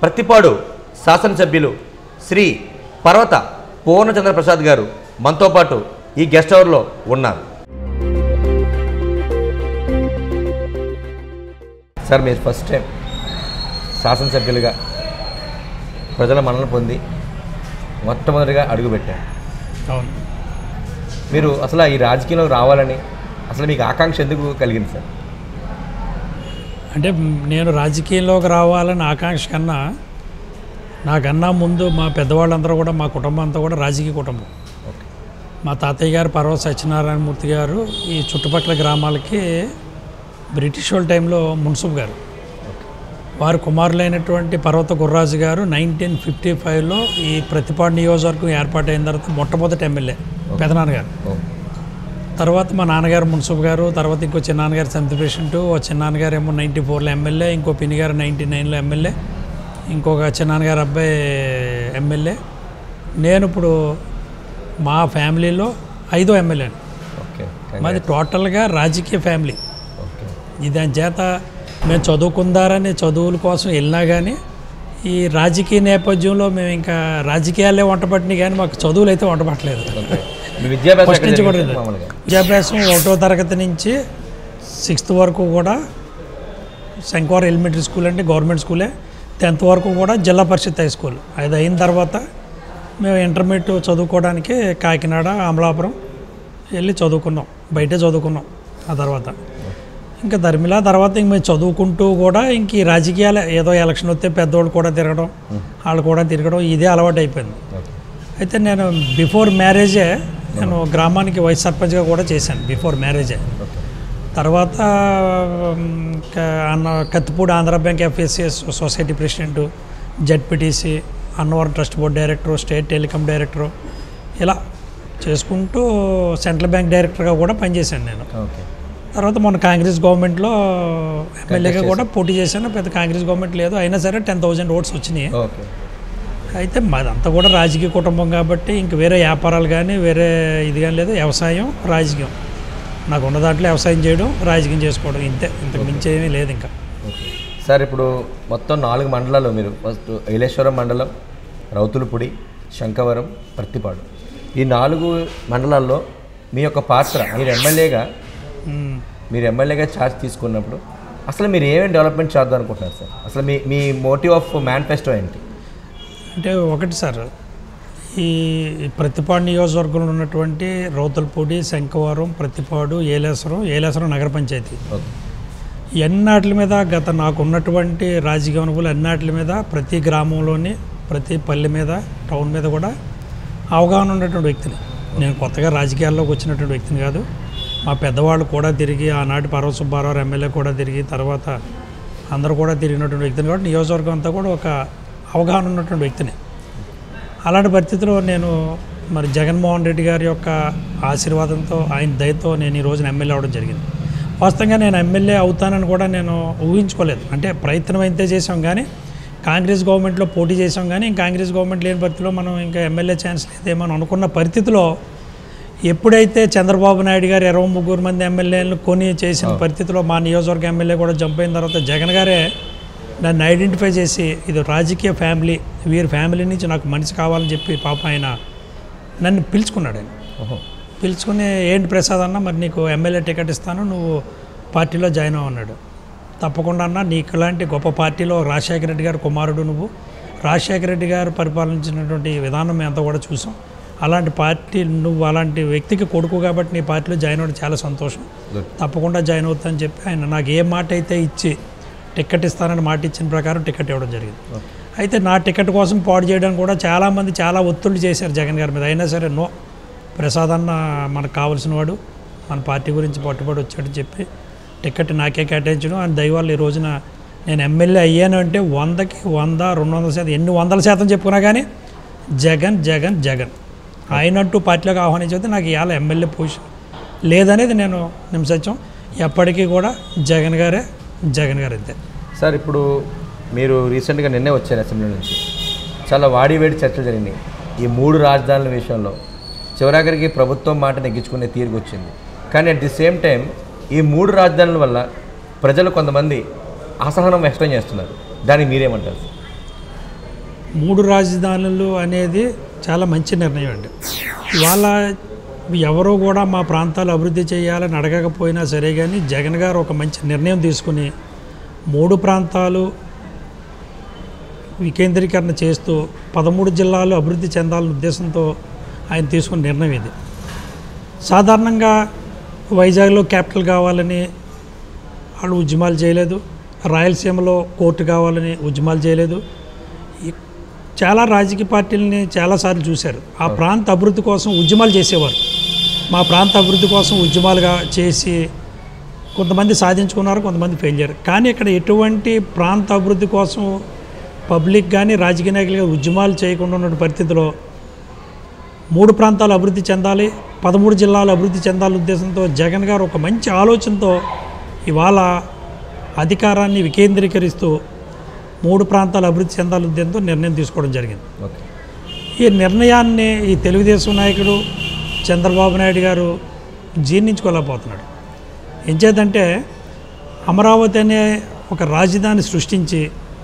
ప్రతిపాడు శాసనసభ్యులు శ్రీ పర్వత పూర్ణచంద్ర ప్రసాద్ గారు మనతో పాటు ఈ గెస్ట్ హౌర్లో ఉన్నారు సార్ మీరు ఫస్ట్ టైం శాసనసభ్యులుగా ప్రజల మనల్ని పొంది మొట్టమొదటిగా అడుగుపెట్టారు అవును మీరు అసలు ఈ రాజకీయంలో రావాలని అసలు మీకు ఆకాంక్ష ఎందుకు కలిగింది సార్ అంటే నేను రాజకీయంలోకి రావాలని ఆకాంక్ష కన్నా నాకన్నా ముందు మా పెద్దవాళ్ళందరూ కూడా మా కుటుంబం అంతా కూడా రాజకీయ కుటుంబం ఓకే మా తాతయ్య గారు పర్వత సత్యనారాయణమూర్తి గారు ఈ చుట్టుపక్కల గ్రామాలకి బ్రిటిష్ వాళ్ళ టైంలో మున్సిఫ్ గారు వారి కుమారులైనటువంటి పర్వత గుర్రాజు గారు నైన్టీన్ ఫిఫ్టీ ఫైవ్లో ఈ ప్రతిపాడు నియోజకవర్గం ఏర్పాటైన తర్వాత మొట్టమొదటి ఎమ్మెల్యే పెదనాన్నగారు ఓ తర్వాత మా నాన్నగారు మున్సిఫ్ గారు తర్వాత ఇంకో చిన్నాన్నగారు సెవెంత్ ప్రెసిడెంట్ ఓ చిన్నాన్నగారు ఏమో నైంటీ ఫోర్లో ఎమ్మెల్యే ఇంకో పిన్ని గారు నైంటీ నైన్లో ఎమ్మెల్యే ఇంకొక చిన్నాన్నగారు అబ్బాయి ఎమ్మెల్యే నేను ఇప్పుడు మా ఫ్యామిలీలో ఐదో ఎమ్మెల్యే ఓకే మాది టోటల్గా రాజకీయ ఫ్యామిలీ ఓకే ఇది దాని చేత మేము చదువుకుందారని చదువుల కోసం వెళ్ళినా కానీ ఈ రాజకీయ నేపథ్యంలో మేము ఇంకా రాజకీయాలే వంట పట్టినాయి కానీ మాకు చదువులు అయితే వంట పట్టలేదు ఓకే మీ విద్యాభ్యాసం ఫస్ట్ ఎక్కడ నుంచి కూడా జరిగింది ఇది. మామూలుగా విద్యాభ్యాసం ఒకటో తరగతి నుంచి సిక్స్త్ వరకు కూడా శంకవరం ఎలిమెంటరీ స్కూల్ అంటే గవర్నమెంట్ స్కూలే టెన్త్ వరకు కూడా జిల్లా పరిషత్ హై స్కూల్ అది అయిన తర్వాత మేము ఇంటర్మీడియట్ చదువుకోవడానికి కాకినాడ అమలాపురం వెళ్ళి చదువుకున్నాం బయటే చదువుకున్నాం ఆ తర్వాత ఇంకా ధర్మిలా తర్వాత ఇంక మేము చదువుకుంటూ కూడా ఇంక ఈ రాజకీయాలే ఏదో ఎలక్షన్ వస్తే పెద్దోళ్ళు కూడా తిరగడం వాళ్ళు కూడా తిరగడం ఇదే అలవాటు అయిపోయింది ఓకే అయితే నేను బిఫోర్ మ్యారేజే నేను గ్రామానికి వైస్ సర్పంచ్గా కూడా చేశాను బిఫోర్ మ్యారేజే ఓకే తర్వాత ఉమ్, ఇంకా అన్న Kathipudi Andhra bank FSCS society president ZPTC Annavaram trust board director state telecom director ఇలా చేసుకుంటూ సెంట్రల్ బ్యాంక్ డైరెక్టర్గా కూడా పనిచేశాను నేను ఓకే తర్వాత మొన్న కాంగ్రెస్ గవర్నమెంట్లో ఎమ్మెల్యేగా కూడా పోటీ చేశాను పెద్ద కాంగ్రెస్ గవర్నమెంట్ లేదు అయినా సరే టెన్ థౌజండ్ ఓట్స్ వచ్చినాయి ఓకే అయితే మాదంతా కూడా రాజకీయ కుటుంబం కాబట్టి ఇంక వేరే వ్యాపారాలు కానీ వేరే ఇది కానీ లేదు వ్యవసాయం రాజకీయం నాకు ఉన్న దాంట్లో వ్యవసాయం చేయడం రాజకీయం చేసుకోవడం ఇంతే ఇంతకు మించి ఏమీ లేదు ఇంకా ఓకే సార్ ఇప్పుడు మొత్తం నాలుగు మండలాలు మీరు ఫస్ట్ ఐలేశ్వరం మండలం రౌతులపూడి శంకవరం ప్రత్తిపాడు ఈ నాలుగు మండలాల్లో మీ యొక్క పాత్ర మీరు ఎమ్మెల్యేగా మ్మ్. మీరు ఎమ్మెల్యేగా ఛార్జ్ తీసుకున్నప్పుడు అసలు మీరు ఏమేమి డెవలప్మెంట్ చేద్దాం అనుకుంటున్నారు సార్ అసలు మీ మీ మోటివ్ ఆఫ్ మేనిఫెస్టో ఏంటి అంటే ఒకటి సార్ ఈ ప్రతిపాడు నియోజకవర్గంలో ఉన్నటువంటి రౌతులపూడి శంకవరం ప్రతిపాడు ఏలేశ్వరం ఏలేశ్వరం నగర పంచాయతీ ఓకే ఎన్నాటి మీద గత నాకు ఉన్నటువంటి రాజకీయ అనుభవాలు ఎన్నాటి మీద ప్రతి గ్రామంలోని ప్రతి పల్లె మీద టౌన్ మీద కూడా అవగాహన ఉన్నటువంటి వ్యక్తిని నేను కొత్తగా రాజకీయాల్లోకి వచ్చినటువంటి వ్యక్తిని కాదు మా పెద్దవాళ్ళు కూడా తిరిగి ఆనాటి పర్వ సుబ్బారావు ఎమ్మెల్యే కూడా తిరిగి తర్వాత అందరూ కూడా తిరిగినటువంటి వ్యక్తిని కాబట్టి నియోజకవర్గం అంతా కూడా ఒక అవగాహన ఉన్నటువంటి వ్యక్తిని అలాంటి పరిస్థితిలో నేను మరి జగన్మోహన్ రెడ్డి గారి యొక్క ఆశీర్వాదంతో ఆయన దయతో నేను ఈ రోజున ఎమ్మెల్యే అవ్వడం జరిగింది వాస్తవంగా నేను ఎమ్మెల్యే అవుతానని కూడా నేను ఊహించుకోలేదు అంటే ప్రయత్నం అయితే చేసాం కానీ కాంగ్రెస్ గవర్నమెంట్లో పోటీ చేసాం కానీ ఇంకా కాంగ్రెస్ గవర్నమెంట్ లేని పరిస్థితిలో మనం ఇంకా ఎమ్మెల్యే ఛాన్స్ లేదేమో అని అనుకున్న పరిస్థితిలో ఎప్పుడైతే చంద్రబాబు నాయుడు గారు ఇరవై ముగ్గురు మంది ఎమ్మెల్యేలను కొని చేసిన పరిస్థితిలో మా నియోజకవర్గ ఎమ్మెల్యే కూడా జంప్ అయిన తర్వాత జగన్ గారే నన్ను ఐడెంటిఫై చేసి ఇది రాజకీయ ఫ్యామిలీ వీరి ఫ్యామిలీ నుంచి నాకు మనిషి కావాలని చెప్పి పాప ఆయన నన్ను పిలుచుకున్నాడు ఆయన ఓహో పిలుచుకుని ఏంటి ప్రసాద్ అన్న మరి నీకు ఎమ్మెల్యే టికెట్ ఇస్తాను నువ్వు పార్టీలో జాయిన్ అవ్వన్నాడు తప్పకుండా అన్న నీకు ఇలాంటి గొప్ప పార్టీలో రాజశేఖర రెడ్డి గారు కుమారుడు నువ్వు రాజశేఖర రెడ్డి గారు పరిపాలించినటువంటి విధానం మేము అంతా కూడా చూసాం అలాంటి పార్టీ నువ్వు అలాంటి వ్యక్తికి కొడుకు కాబట్టి నీ పార్టీలో జాయిన్ అవ్వడం చాలా సంతోషం గుడ్ తప్పకుండా జాయిన్ అవుతానని చెప్పి ఆయన నాకు ఏ మాట అయితే ఇచ్చి టికెట్ ఇస్తానని మాట ఇచ్చిన ప్రకారం టికెట్ ఇవ్వడం జరిగింది అయితే నా టికెట్ కోసం పాడు చేయడానికి కూడా చాలామంది చాలా ఒత్తిళ్ళు చేశారు జగన్ గారి మీద అయినా సరే నో ప్రసాద్ అన్న మనకు కావాల్సిన వాడు మన పార్టీ గురించి పట్టుబడి వచ్చాడని చెప్పి టికెట్ నాకే కేటాయించడం ఆయన దయవాళ్ళు ఈ రోజున నేను ఎమ్మెల్యే అయ్యాను అంటే వందకి వంద రెండు వందల శాతం ఎన్ని వందల శాతం చెప్పుకున్నా కానీ జగన్ జగన్ జగన్ ఆయనంటూ పార్టీలోకి ఆహ్వానించితే నాకు ఇవాళ ఎమ్మెల్యే పొజిషన్ లేదనేది నేను నిమిషం ఎప్పటికీ కూడా జగన్ గారే జగన్ గారు అంతే సార్ ఇప్పుడు మీరు రీసెంట్గా నిన్నే వచ్చారు అసెంబ్లీ నుంచి చాలా వాడివేడి చర్చలు జరిగినాయి ఈ మూడు రాజధానుల విషయంలో చివరాఖరికి ప్రభుత్వం మాట నెగ్గించుకునే తీరుకు వచ్చింది కానీ అట్ ది సేమ్ టైం ఈ మూడు రాజధానుల వల్ల ప్రజలు కొంతమంది అసహనం వ్యక్తం చేస్తున్నారు దానికి మీరేమంటారు మూడు రాజధానులు అనేది చాలా మంచి నిర్ణయం అండి ఇవాళ ఎవరో కూడా మా ప్రాంతాలు అభివృద్ధి చేయాలని అడగకపోయినా సరే కానీ జగన్ గారు ఒక మంచి నిర్ణయం తీసుకుని మూడు ప్రాంతాలు వికేంద్రీకరణ చేస్తూ పదమూడు జిల్లాలు అభివృద్ధి చెందాలనే ఉద్దేశంతో ఆయన తీసుకున్న నిర్ణయం ఇది సాధారణంగా వైజాగ్లో క్యాపిటల్ కావాలని వాళ్ళు ఉద్యమాలు చేయలేదు రాయలసీమలో కోర్టు కావాలని ఉద్యమాలు చేయలేదు ఈ- చాలా రాజకీయ పార్టీలని చాలాసార్లు చూశారు ఆ ప్రాంత అభివృద్ధి కోసం ఉద్యమాలు చేసేవారు మా ప్రాంత అభివృద్ధి కోసం ఉద్యమాలుగా చేసి కొంతమంది సాధించుకున్నారు కొంతమంది ఫెయిల్ అయ్యారు కానీ ఇక్కడ ఎటువంటి ప్రాంత అభివృద్ధి కోసం పబ్లిక్ కానీ రాజకీయ నాయకులు కానీ ఉద్యమాలు చేయకుండా ఉన్న పరిస్థితిలో మూడు ప్రాంతాలు అభివృద్ధి చెందాలి పదమూడు జిల్లాలు అభివృద్ధి చెందాలి ఉద్దేశంతో జగన్ గారు ఒక మంచి ఆలోచనతో ఇవాళ అధికారాన్ని వికేంద్రీకరిస్తూ మూడు ప్రాంతాలు అభివృద్ధి చెందాలి ఉద్దేశంతో నిర్ణయం తీసుకోవడం జరిగింది ఓకే ఈ నిర్ణయాన్ని ఈ తెలుగుదేశం నాయకుడు చంద్రబాబు నాయుడు గారు జీర్ణించుకోలేకపోతున్నాడు ఎంచేతంటే అమరావతి అనే ఒక రాజధాని సృష్టించి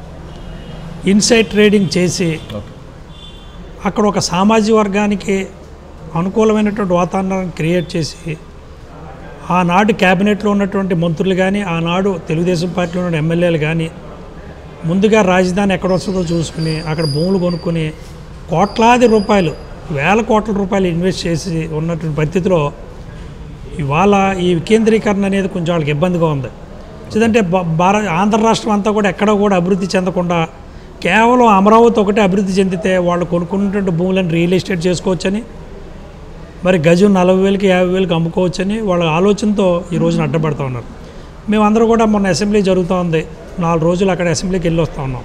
ఇన్సైడ్ ట్రేడింగ్ చేసి ఓకే అక్కడ ఒక సామాజిక వర్గానికి అనుకూలమైనటువంటి వాతావరణాన్ని క్రియేట్ చేసి ఆనాడు క్యాబినెట్లో ఉన్నటువంటి మంత్రులు కానీ ఆనాడు తెలుగుదేశం పార్టీలో ఉన్న ఎమ్మెల్యేలు కానీ ముందుగా రాజధాని ఎక్కడ వస్తుందో చూసుకుని అక్కడ భూములు కొనుక్కొని కోట్లాది రూపాయలు వేల కోట్ల రూపాయలు ఇన్వెస్ట్ చేసి ఉన్నటువంటి పరిస్థితిలో ఇవాళ ఈ వికేంద్రీకరణ అనేది కొంచెం వాళ్ళకి ఇబ్బందిగా ఉంది ఎందుకంటే భారత ఆంధ్ర రాష్ట్రం అంతా కూడా ఎక్కడ కూడా అభివృద్ధి చెందకుండా కేవలం అమరావతి ఒకటే అభివృద్ధి చెందితే వాళ్ళు కొనుక్కున్నటువంటి భూములను రియల్ ఎస్టేట్ చేసుకోవచ్చని మరి గజం నలభై వేలకి యాభై వేలకి అమ్ముకోవచ్చని వాళ్ళ ఆలోచనతో ఈ రోజున అడ్డపడతా ఉన్నారు మేమందరూ కూడా మొన్న అసెంబ్లీ జరుగుతూ ఉంది నాలుగు రోజులు అక్కడ అసెంబ్లీకి వెళ్ళి వస్తూ ఉన్నాం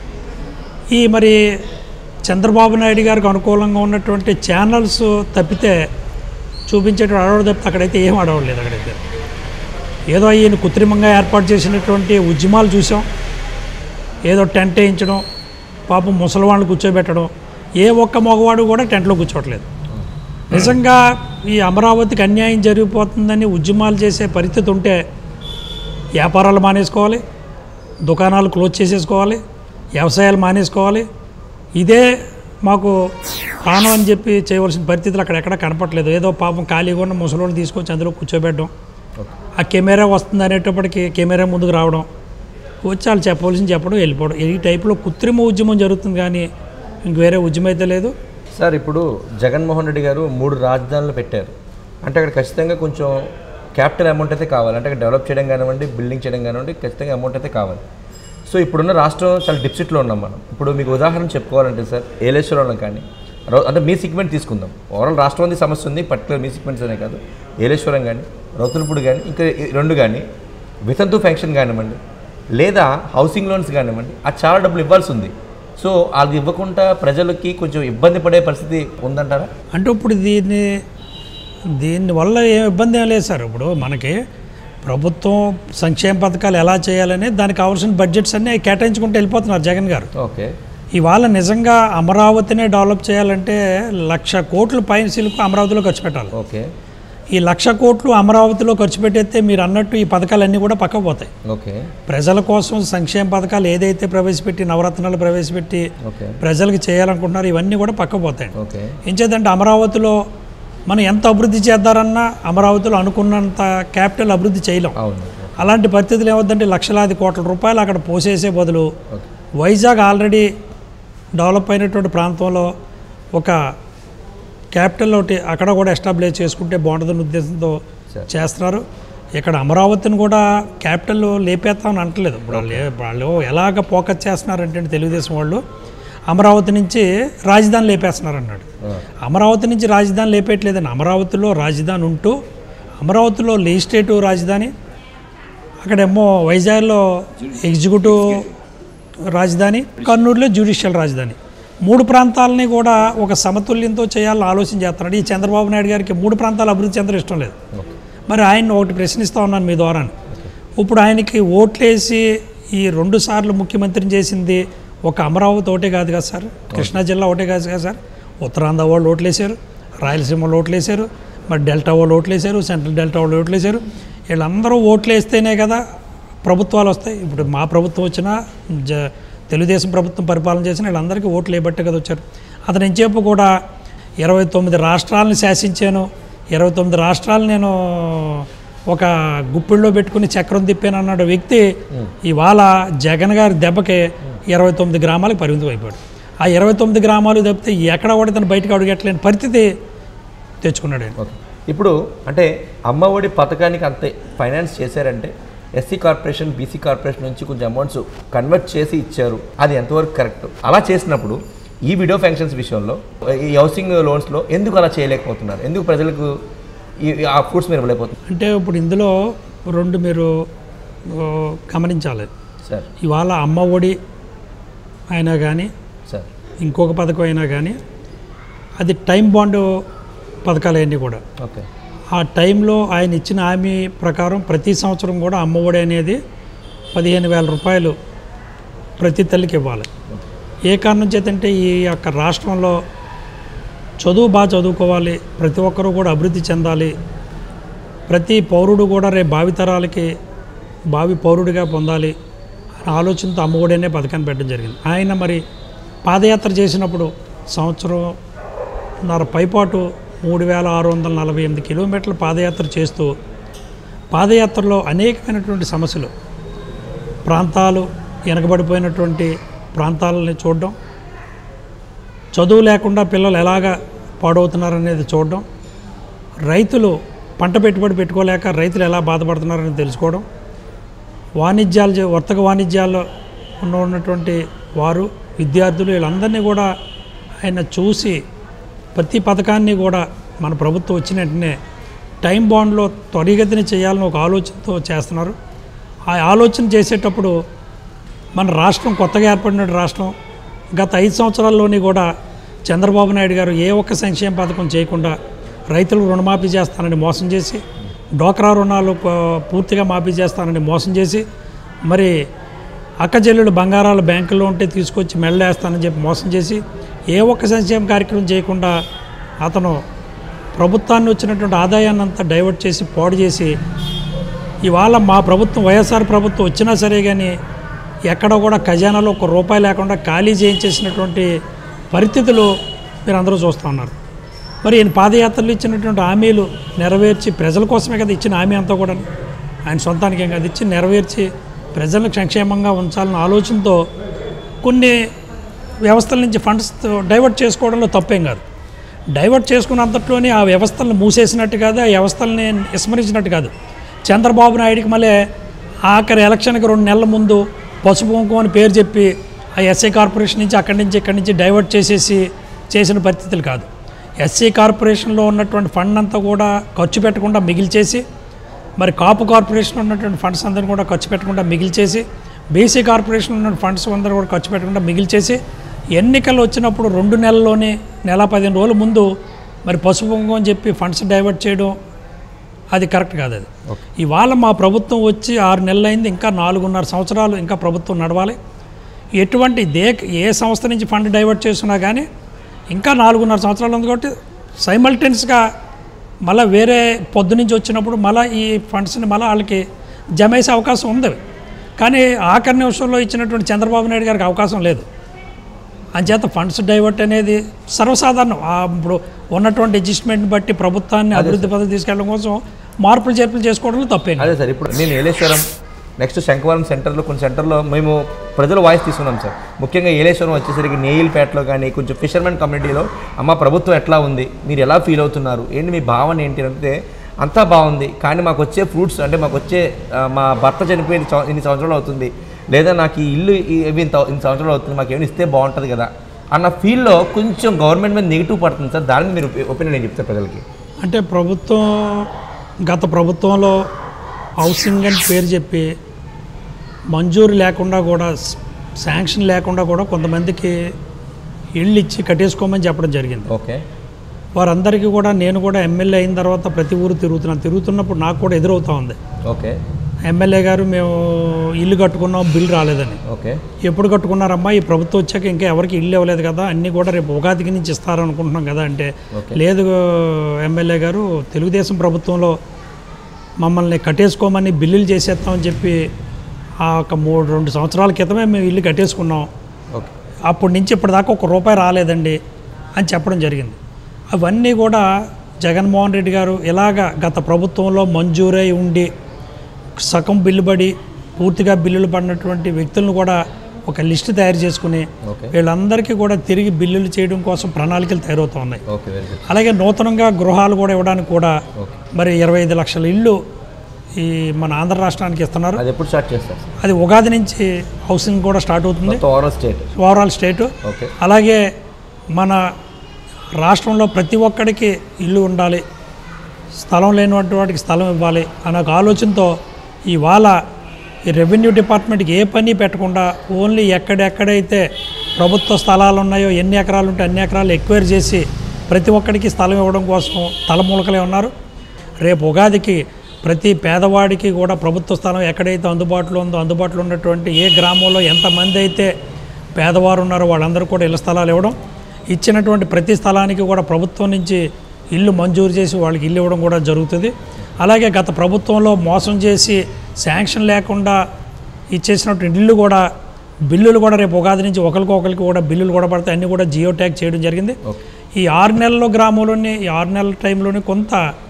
ఈ మరి చంద్రబాబు నాయుడు గారికి అనుకూలంగా ఉన్నటువంటి ఛానల్స్ తప్పితే చూపించేటువంటి అడవుడు తప్పితే అక్కడైతే ఏం అడవలేదు అక్కడైతే ఏదో ఈయన కృత్రిమంగా ఏర్పాటు చేసినటువంటి ఉద్యమాలు చూసాం ఏదో టెంట్ వేయించడం పాపం ముసలివాళ్ళు కూర్చోబెట్టడం ఏ ఒక్క మగవాడు కూడా టెంట్లో కూర్చోవట్లేదు నిజంగా ఈ అమరావతికి అన్యాయం జరిగిపోతుందని ఉద్యమాలు చేసే పరిస్థితి ఉంటే వ్యాపారాలు మానేసుకోవాలి దుకాణాలు క్లోజ్ చేసేసుకోవాలి వ్యవసాయాలు మానేసుకోవాలి ఇదే మాకు ప్రాణం అని చెప్పి చేయవలసిన పరిస్థితులు అక్కడ ఎక్కడ కనపట్లేదు ఏదో పాపం ఖాళీగా ఉన్న ముసలోని తీసుకొచ్చి అందులో కూర్చోబెట్టడం ఓకే ఆ కెమెరా వస్తుంది అనేటప్పటికి కెమెరా ముందుకు రావడం వచ్చి వాళ్ళు చెప్పవలసింది చెప్పడం వెళ్ళిపోవడం ఈ టైప్లో కృత్రిమ ఉద్యమం జరుగుతుంది కానీ ఇంక వేరే ఉద్యమం అయితే లేదు సార్ ఇప్పుడు జగన్మోహన్ రెడ్డి గారు మూడు రాజధానులు పెట్టారు అంటే అక్కడ ఖచ్చితంగా కొంచెం క్యాపిటల్ అమౌంట్ అయితే కావాలి అంటే అక్కడ డెవలప్ చేయడం కానివ్వండి బిల్డింగ్ చేయడం కానివ్వండి ఖచ్చితంగా అమౌంట్ అయితే కావాలి సో ఇప్పుడున్న రాష్ట్రం చాలా డిప్సిట్లో ఉన్నాం మనం ఇప్పుడు మీకు ఉదాహరణ చెప్పుకోవాలంటే సార్ ఏలేశ్వరంలో కానీ రౌ- అంటే మీ సిగ్మెంట్ తీసుకుందాం ఓవరాల్ రాష్ట్రం ఉంది సమస్య ఉంది పర్టికులర్ మీ సిగ్మెంట్స్ అనే కాదు ఏలేశ్వరం కానీ రౌతులపూడి కానీ ఇంకా ఈ రెండు కానీ వితంతు ఫంక్షన్ కానివ్వండి లేదా హౌసింగ్ లోన్స్ కానివ్వండి అది చాలా డబ్బులు ఇవ్వాల్సి ఉంది సో అది ఇవ్వకుండా ప్రజలకి కొంచెం ఇబ్బంది పడే పరిస్థితి ఉందంటారా అంటే ఇప్పుడు దీన్ని దీనివల్ల ఏం ఇబ్బంది ఏం లేదు సార్ ఇప్పుడు మనకి ప్రభుత్వం సంక్షేమ పథకాలు ఎలా చేయాలని దానికి కావాల్సిన బడ్జెట్స్ అన్నీ కేటాయించుకుంటూ వెళ్ళిపోతున్నారు జగన్ గారు ఓకే ఇవాళ నిజంగా అమరావతినే డెవలప్ చేయాలంటే లక్ష కోట్ల పైన సిలుకు అమరావతిలో ఖర్చు పెట్టాలి ఓకే ఈ లక్ష కోట్లు అమరావతిలో ఖర్చు పెట్టేస్తే మీరు అన్నట్టు ఈ పథకాలన్నీ కూడా పక్కకు పోతాయి ఓకే ప్రజల కోసం సంక్షేమ పథకాలు ఏదైతే ప్రవేశపెట్టి నవరత్నాలు ప్రవేశపెట్టి ఓకే ప్రజలకు చేయాలనుకుంటున్నారో ఇవన్నీ కూడా పక్కకు పోతాయి ఓకే ఏం చేద్దంటే అమరావతిలో మనం ఎంత అభివృద్ధి చేద్దారన్నా అమరావతిలో అనుకున్నంత క్యాపిటల్ అభివృద్ధి చేయలేం అవును అలాంటి పరిస్థితులు ఏమవుతుందంటే లక్షలాది కోట్ల రూపాయలు అక్కడ పోసేసే బదులు ఓకే వైజాగ్ ఆల్రెడీ డెవలప్ అయినటువంటి ప్రాంతంలో ఒక క్యాపిటల్ ఒకటి అక్కడ కూడా ఎస్టాబ్లిష్ చేసుకుంటే బాగుంటుందనే ఉద్దేశంతో సరే. చేస్తున్నారు ఇక్కడ అమరావతిని కూడా క్యాపిటల్ లేపేస్తామని అంటలేదు ఇప్పుడు వాళ్ళు ఏ- వాళ్ళు ఎలాగ ఫోకస్ చేస్తున్నారంటే తెలుగుదేశం వాళ్ళు అమరావతి నుంచి రాజధాని లేపేస్తున్నారు అన్నాడు ఆ, అమరావతి నుంచి రాజధాని లేపేయట్లేదండి అమరావతిలో రాజధాని ఉంటూ అమరావతిలో లెజిస్లేటివ్ రాజధాని అక్కడేమో వైజాగ్లో ఎగ్జిక్యూటివ్ రాజధాని కర్నూలులో జ్యుడిషియల్ రాజధాని మూడు ప్రాంతాలని కూడా ఒక సమతుల్యంతో చేయాలని ఆలోచన చేస్తున్నాడు ఈ చంద్రబాబు నాయుడు గారికి మూడు ప్రాంతాలు అభివృద్ధి చెందడం ఇష్టం లేదు ఓకే మరి ఆయన ఒకటి ప్రశ్నిస్తూ ఉన్నాను మీ ద్వారా ఇప్పుడు ఆయనకి ఓట్లేసి ఈ రెండు సార్లు ముఖ్యమంత్రిని చేసింది ఒక అమరావతి ఒకటే కాదు కదా సార్ కృష్ణా జిల్లా ఒకటే కాదు కదా సార్ ఉత్తరాంధ్ర వాళ్ళు ఓట్లేశారు రాయలసీమ వాళ్ళు ఓట్లేశారు మరి డెల్టా వాళ్ళు ఓట్లేశారు సెంట్రల్ డెల్టా వాళ్ళు ఓట్లేశారు వీళ్ళందరూ ఓట్లు వేస్తేనే కదా ప్రభుత్వాలు వస్తాయి ఇప్పుడు మా ప్రభుత్వం వచ్చినా జ తెలుగుదేశం ప్రభుత్వం పరిపాలన చేసిన వీళ్ళందరికీ ఓట్లు వేయబట్టే కదా వచ్చారు అతను ఎంచేపు కూడా ఇరవై తొమ్మిది రాష్ట్రాలను శాసించాను ఇరవై తొమ్మిది రాష్ట్రాలు నేను ఒక గుప్పిళ్ళలో పెట్టుకుని చక్రం తిప్పాను అన్నాడు వ్యక్తి ఇవాళ జగన్ గారి దెబ్బకి ఇరవై తొమ్మిది గ్రామాలకు పరిమితం అయిపోయాడు ఆ ఇరవై తొమ్మిది గ్రామాలు తప్పితే ఎక్కడ కూడా తను బయటకు అడుగట్లేని పరిస్థితి తెచ్చుకున్నాడు ఆయన ఓకే ఇప్పుడు అంటే అమ్మ ఒడి పథకానికి అంతే ఫైనాన్స్ చేశారంటే ఎస్సీ కార్పొరేషన్ బీసీ కార్పొరేషన్ నుంచి కొంచెం అమౌంట్స్ కన్వర్ట్ చేసి ఇచ్చారు అది ఎంతవరకు కరెక్ట్ అలా చేసినప్పుడు ఈ వీడియో ఫంక్షన్స్ విషయంలో ఈ హౌసింగ్ లోన్స్లో ఎందుకు అలా చేయలేకపోతున్నారు ఎందుకు ప్రజలకు ఈ ఈ- ఆ ఫ్రూట్స్ మీరు ఇవ్వలేకపోతున్నారు అంటే ఇప్పుడు ఇందులో రెండు మీరు ఓ, గమనించాలి సార్ ఇవాళ అమ్మ ఒడి అయినా కానీ సార్ ఇంకొక పథకం అయినా కానీ అది టైం బాండ్ పథకాలు అవన్నీ కూడా ఓకే ఆ టైంలో ఆయన ఇచ్చిన హామీ ప్రకారం ప్రతి సంవత్సరం కూడా అమ్మఒడి అనేది పదిహేను వేల రూపాయలు ప్రతి తల్లికి ఇవ్వాలి ఏ కారణం చేతంటే ఈ యొక్క రాష్ట్రంలో చదువు బాగా చదువుకోవాలి ప్రతి ఒక్కరూ కూడా అభివృద్ధి చెందాలి ప్రతి పౌరుడు కూడా రేపు భావితరాలకి భావి పౌరుడిగా పొందాలి అనే ఆలోచనతో అమ్మఒడి అనే పథకాన్ని పెట్టడం జరిగింది ఆయన మరి పాదయాత్ర చేసినప్పుడు సంవత్సరం నర పైపాటు మూడు వేల ఆరు వందల నలభై ఎనిమిది కిలోమీటర్ల పాదయాత్ర చేస్తూ పాదయాత్రలో అనేకమైనటువంటి సమస్యలు ప్రాంతాలు వెనకబడిపోయినటువంటి ప్రాంతాలని చూడడం చదువు లేకుండా పిల్లలు ఎలాగ పాడవుతున్నారనేది చూడడం రైతులు పంట పెట్టుబడి పెట్టుకోలేక రైతులు ఎలా బాధపడుతున్నారని తెలుసుకోవడం వాణిజ్యాలు చే- వర్తక వాణిజ్యాల్లో ఉన్న ఉన్నటువంటి వారు విద్యార్థులు వీళ్ళందరినీ కూడా ఆయన చూసి ప్రతి పథకాన్ని కూడా మన ప్రభుత్వం వచ్చిన వెంటనే టైం బాండ్లో త్వరిగతిని చేయాలని ఒక ఆలోచనతో చేస్తున్నారు ఆ ఆలోచన చేసేటప్పుడు మన రాష్ట్రం కొత్తగా ఏర్పడిన రాష్ట్రం గత ఐదు సంవత్సరాల్లోని కూడా చంద్రబాబు నాయుడు గారు ఏ ఒక్క సంక్షేమ పథకం చేయకుండా రైతులకు రుణమాఫీ చేస్తానని మోసం చేసి డోక్రా రుణాలు ప- పూర్తిగా మాఫీ చేస్తానని మోసం చేసి మరి అక్కచెల్లెలు బంగారాలు బ్యాంకుల్లో ఉంటే తీసుకొచ్చి మెళ్ళేస్తానని చెప్పి మోసం చేసి ఏ ఒక్క సంక్షేమ కార్యక్రమం చేయకుండా అతను ప్రభుత్వాన్ని వచ్చినటువంటి ఆదాయాన్ని అంతా డైవర్ట్ చేసి పాడు చేసి ఇవాళ మా ప్రభుత్వం వైఎస్ఆర్ ప్రభుత్వం వచ్చినా సరే కానీ ఎక్కడ కూడా ఖజానాలో ఒక రూపాయి లేకుండా ఖాళీ చేయించేసినటువంటి పరిస్థితులు మీరు అందరూ చూస్తూ ఉన్నారు మరి ఈయన పాదయాత్రలు ఇచ్చినటువంటి హామీలు నెరవేర్చి ప్రజల కోసమే కదా ఇచ్చిన హామీ అంతా కూడా ఆయన సొంతానికి ఏం కాదు ఇచ్చి నెరవేర్చి ప్రజలను సంక్షేమంగా ఉంచాలన్న ఆలోచనతో కొన్ని వ్యవస్థల నుంచి ఫండ్స్ డైవర్ట్ చేసుకోవడంలో తప్పేం కాదు డైవర్ట్ చేసుకున్నంతట్లోనే ఆ వ్యవస్థలను మూసేసినట్టు కాదు ఆ వ్యవస్థల్ని విస్మరించినట్టు కాదు చంద్రబాబు నాయుడికి మళ్ళీ ఆఖరి ఎలక్షన్కి రెండు నెలల ముందు పసుపు కుంకుమ అని పేరు చెప్పి ఆ ఎస్సీ కార్పొరేషన్ నుంచి అక్కడి నుంచి ఇక్కడి నుంచి డైవర్ట్ చేసేసి చేసిన పరిస్థితులు కాదు ఎస్సీ కార్పొరేషన్లో ఉన్నటువంటి ఫండ్ అంతా కూడా ఖర్చు పెట్టకుండా మిగిల్చేసి మరి కాపు కార్పొరేషన్ ఉన్నటువంటి ఫండ్స్ అందరిని కూడా ఖర్చు పెట్టకుండా మిగిల్చేసి బీసీ కార్పొరేషన్ ఉన్న ఫండ్స్ అందరూ కూడా ఖర్చు పెట్టకుండా మిగిల్చేసి ఎన్నికలు వచ్చినప్పుడు రెండు నెలల్లోనే నెల పదిహేను రోజుల ముందు మరి పసుపు కుంకుమ అని చెప్పి ఫండ్స్ డైవర్ట్ చేయడం అది కరెక్ట్ కాదు అది ఇవాళ మా ప్రభుత్వం వచ్చి ఆరు నెలలు అయింది ఇంకా నాలుగున్నర సంవత్సరాలు ఇంకా ప్రభుత్వం నడవాలి ఎటువంటి దే ఏ సంస్థ నుంచి ఫండ్ డైవర్ట్ చేస్తున్నా కానీ ఇంకా నాలుగున్నర సంవత్సరాలు ఉంది కాబట్టి సైమల్టెన్స్గా మళ్ళీ వేరే పొద్దు నుంచి వచ్చినప్పుడు మళ్ళీ ఈ ఫండ్స్ని మళ్ళీ వాళ్ళకి జమ వేసే అవకాశం ఉంది కానీ ఆఖరి నిమిషంలో ఇచ్చినటువంటి చంద్రబాబు నాయుడు గారికి అవకాశం లేదు అంచేత ఫండ్స్ డైవర్ట్ అనేది సర్వసాధారణం ఆ ఇప్పుడు ఉన్నటువంటి అడ్జస్ట్మెంట్ని బట్టి ప్రభుత్వాన్ని అభివృద్ధి పద్ధతి తీసుకెళ్ళడం కోసం మార్పులు చేర్పులు చేసుకోవడంలో తప్పేం కాదు. అదే సార్ ఇప్పుడు నేను ఏలేశ్వరం నెక్స్ట్ శంకవరం సెంటర్లో కొన్ని సెంటర్లో మేము ప్రజల వాయిస్ తీసుకున్నాం సార్ ముఖ్యంగా ఏలేశ్వరం వచ్చేసరికి నేయిల్పేటలో కానీ కొంచెం ఫిషర్మెన్ కమ్యూనిటీలో అమ్మ ప్రభుత్వం ఎట్లా ఉంది మీరు ఎలా ఫీల్ అవుతున్నారు ఏంటి మీ భావన ఏంటి అంటే అంతా బాగుంది కానీ మాకు వచ్చే ఫ్రూట్స్ అంటే మాకు వచ్చే ఆ, మా భర్త చనిపోయిన సంవ- ఇన్ని సంవత్సరాలు అవుతుంది లేదా నాకు ఈ ఇల్లు ఈ- ఇవి ఇంత ఇన్ని సంవత్సరాలు అవుతుంది మాకు ఏమైనా ఇస్తే బాగుంటుంది కదా అన్న ఫీల్లో కొంచెం గవర్నమెంట్ మీద నెగిటివ్ పడుతుంది సార్ దాని మీద మీరు ఒపీనియన్ నేను చెప్తాను ప్రజలకి అంటే ప్రభుత్వం గత ప్రభుత్వంలో హౌసింగ్ అని పేరు చెప్పి మంజూరు లేకుండా కూడా స్- శాంక్షన్ లేకుండా కూడా కొంతమందికి ఇళ్ళు ఇచ్చి కట్టేసుకోమని చెప్పడం జరిగింది ఓకే వారందరికీ కూడా నేను కూడా ఎమ్మెల్యే అయిన తర్వాత ప్రతి ఊరు తిరుగుతున్నాను తిరుగుతున్నప్పుడు నాకు కూడా ఎదురవుతా ఉంది ఓకే ఎమ్మెల్యే గారు మేము ఇల్లు కట్టుకున్నాం బిల్ రాలేదని ఓకే ఎప్పుడు కట్టుకున్నారమ్మా ఈ ప్రభుత్వం వచ్చాక ఇంకా ఎవరికి ఇల్లు ఇవ్వలేదు కదా అన్నీ కూడా రేపు ఉగాదికి నుంచి ఇస్తారనుకుంటున్నాం కదా అంటే ఓకే. లేదు ఎమ్మెల్యే గారు తెలుగుదేశం ప్రభుత్వంలో మమ్మల్ని కట్టేసుకోమని బిల్లులు చేసేస్తామని చెప్పి ఆ ఒక మూడు రెండు సంవత్సరాల క్రితమే మేము ఇల్లు కట్టేసుకున్నాం ఓకే అప్పటి నుంచి ఇప్పటిదాకా ఒక రూపాయి రాలేదండి అని చెప్పడం జరిగింది అవన్నీ కూడా జగన్మోహన్ రెడ్డి గారు ఇలాగ గత ప్రభుత్వంలో మంజూరై ఉండి సగం బిల్లు పడి పూర్తిగా బిల్లులు పడినటువంటి వ్యక్తులను కూడా ఒక లిస్టు తయారు చేసుకుని ఓకే వీళ్ళందరికీ కూడా తిరిగి బిల్లులు చేయడం కోసం ప్రణాళికలు తయారవుతూ ఉన్నాయి ఓకే వెరీ గుడ్ అలాగే నూతనంగా గృహాలు కూడా ఇవ్వడానికి కూడా ఓకే మరి ఇరవై ఐదు లక్షల ఇల్లు ఈ మన ఆంధ్ర రాష్ట్రానికి ఇస్తున్నారు అది ఎప్పుడు స్టార్ట్ చేస్తారు సార్ అది ఉగాది నుంచి హౌసింగ్ కూడా స్టార్ట్ అవుతుంది మొత్తం overall state overall state okay అలాగే మన రాష్ట్రంలో ప్రతి ఒక్కడికి ఇల్లు ఉండాలి స్థలం లేనివంటి వాటికి స్థలం ఇవ్వాలి అనే ఒక ఆలోచనతో ఇవాళ ఈ రెవెన్యూ డిపార్ట్మెంట్కి ఏ పని పెట్టకుండా ఓన్లీ ఎక్కడెక్కడైతే ప్రభుత్వ స్థలాలు ఉన్నాయో ఎన్ని ఎకరాలు ఉంటే అన్ని ఎకరాలు ఎక్వైర్ చేసి ప్రతి ఒక్కడికి స్థలం ఇవ్వడం కోసం తలమూలకలే ఉన్నారు రేపు ఉగాదికి ప్రతి పేదవాడికి కూడా ప్రభుత్వ స్థలం ఎక్కడైతే అందుబాటులో ఉందో అందుబాటులో ఉన్నటువంటి ఏ గ్రామంలో ఎంతమంది అయితే పేదవారు ఉన్నారో వాళ్ళందరూ కూడా ఇళ్ల స్థలాలు ఇవ్వడం ఇచ్చినటువంటి ప్రతి స్థలానికి కూడా ప్రభుత్వం నుంచి ఇల్లు మంజూరు చేసి వాళ్ళకి ఇల్లు ఇవ్వడం కూడా జరుగుతుంది అలాగే గత ప్రభుత్వంలో మోసం చేసి శాంక్షన్ లేకుండా ఇచ్చేసినటువంటి ఇల్లు కూడా బిల్లులు కూడా రేపు ఉగాది నుంచి ఒకరికొకరికి కూడా బిల్లులు కూడా పడతాయి అన్నీ కూడా జియో ట్యాగ్ చేయడం జరిగింది ఓకే ఈ ఆరు నెలల గ్రామంలోనే ఈ ఆరు నెలల టైంలోనే కొంత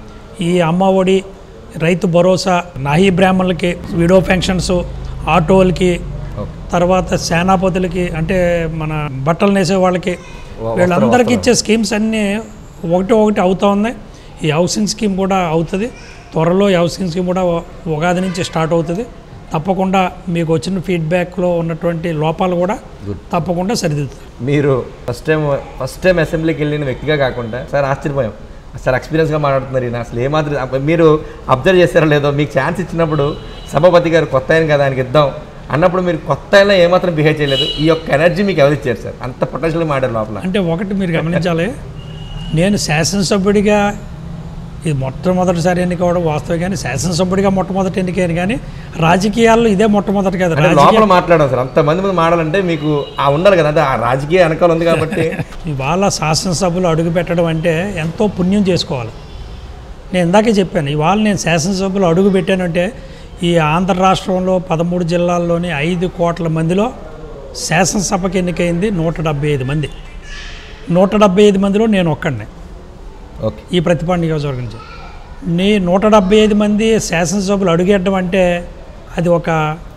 ఈ అమ్మ ఒడి రైతు భరోసా నాహీ బ్రాహ్మణులకి విడో పెన్షన్స్ ఆటోలకి ఓకే తర్వాత సేనాపతులకి అంటే మన బట్టలు నేసే వాళ్ళకి వా- వీళ్ళందరికీ ఇచ్చే స్కీమ్స్ అన్నీ ఒకటి ఒకటి అవుతా ఉన్నాయి ఈ హౌసింగ్ స్కీమ్ కూడా అవుతుంది త్వరలో ఈ హౌసింగ్ స్కీమ్ కూడా ఉ- ఉగాది నుంచి స్టార్ట్ అవుతుంది తప్పకుండా మీకు వచ్చిన ఫీడ్బ్యాక్లో ఉన్నటువంటి లోపాలు కూడా తప్పకుండా సరిదిద్దుతారు మీరు ఫస్ట్ టైం ఫస్ట్ టైం అసెంబ్లీకి వెళ్ళిన వ్యక్తిగా కాకుండా సార్ ఆశ్చర్యపోయాం సార్ ఎక్స్పీరియన్స్గా మాట్లాడుతున్నారు ఈయన అసలు ఏమాత్రం అబ్బ- మీరు అబ్జర్వ్ చేస్తారో లేదో మీకు ఛాన్స్ ఇచ్చినప్పుడు సభాపతి గారు కొత్త ఆయన కదా ఆయనకి ఇద్దాం అన్నప్పుడు మీరు కొత్త అయినా ఏమాత్రం బిహేవ్ చేయలేదు ఈ యొక్క ఎనర్జీ మీకు ఎవరు ఇచ్చారు సార్ అంత పొటెన్షియల్ మాడారు లోపల అంటే ఒకటి మీరు గమనించాలి నేను శాసనసభ్యుడిగా ఇది మొట్టమొదటిసారి ఎన్నికవడం వాస్తవం కానీ శాసనసభ్యుడిగా మొట్టమొదటి ఎన్నికైన కానీ రాజకీయాల్లో ఇదే మొట్టమొదటి కదా అంటే రాజకీయ లోపల మాట్లాడాం సార్ అంతమంది మంది మాడాలంటే మీకు ఆ ఉండాలి కదా అంటే ఆ రాజకీయ వెనకాల ఉంది కాబట్టి ఇవాళ శాసనసభలో అడుగు పెట్టడం అంటే ఎంతో పుణ్యం చేసుకోవాలి నేను ఇందాకే చెప్పాను ఇవాళ నేను శాసనసభలో అడుగు పెట్టానంటే ఈ ఆంధ్ర రాష్ట్రంలో పదమూడు జిల్లాల్లోని ఐదు కోట్ల మందిలో శాసనసభకి ఎన్నికైంది నూట డెబ్బై ఐదు మంది నూట డెబ్బై ఐదు మందిలో నేను ఒక్కడిని ఓకే ఈ ప్రతిపాడు నియోజకవర్గం నుంచి నీ నూట డెబ్బై ఐదు మంది శాసనసభ్యులు అడుగేయడం అంటే అది ఒక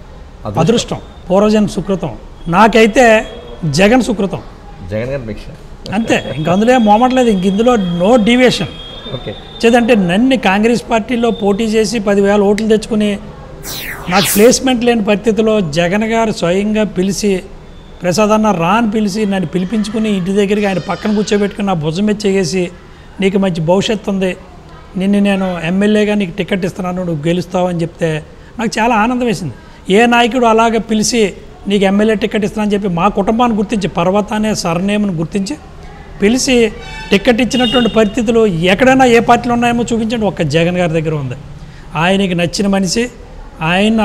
అదృష్టం పూర్వజన్ సుకృతం నాకైతే జగన్ సుకృతం జగన్ గారి భిక్ష అంతే ఇంక అందులో ఏం మోమట్లేదు ఇంక ఇందులో నో డీవియేషన్ ఓకే చేదంటే నన్ను కాంగ్రెస్ పార్టీలో పోటీ చేసి పదివేల ఓట్లు తెచ్చుకుని నాకు ప్లేస్మెంట్ లేని పరిస్థితిలో జగన్ గారు స్వయంగా పిలిచి ప్రసాద్ అన్న రా అని పిలిచి నన్ను పిలిపించుకుని ఇంటి దగ్గరికి ఆయన పక్కన కూర్చోబెట్టుకుని నా భుజం మీద చేసి నీకు మంచి భవిష్యత్తు ఉంది నిన్ను నేను ఎమ్మెల్యేగా నీకు టికెట్ ఇస్తున్నాను నువ్వు గెలుస్తావు అని చెప్తే నాకు చాలా ఆనందం వేసింది ఏ నాయకుడు అలాగ పిలిచి నీకు ఎమ్మెల్యే టికెట్ ఇస్తానని చెప్పి మా కుటుంబాన్ని గుర్తించి పర్వత అనే సర్నేమ్ని గుర్తించి పిలిచి టికెట్ ఇచ్చినటువంటి పరిస్థితులు ఎక్కడైనా ఏ పార్టీలు ఉన్నాయేమో చూపించండి ఒక్క జగన్ గారి దగ్గర ఉంది ఆయనకి నచ్చిన మనిషి ఆయన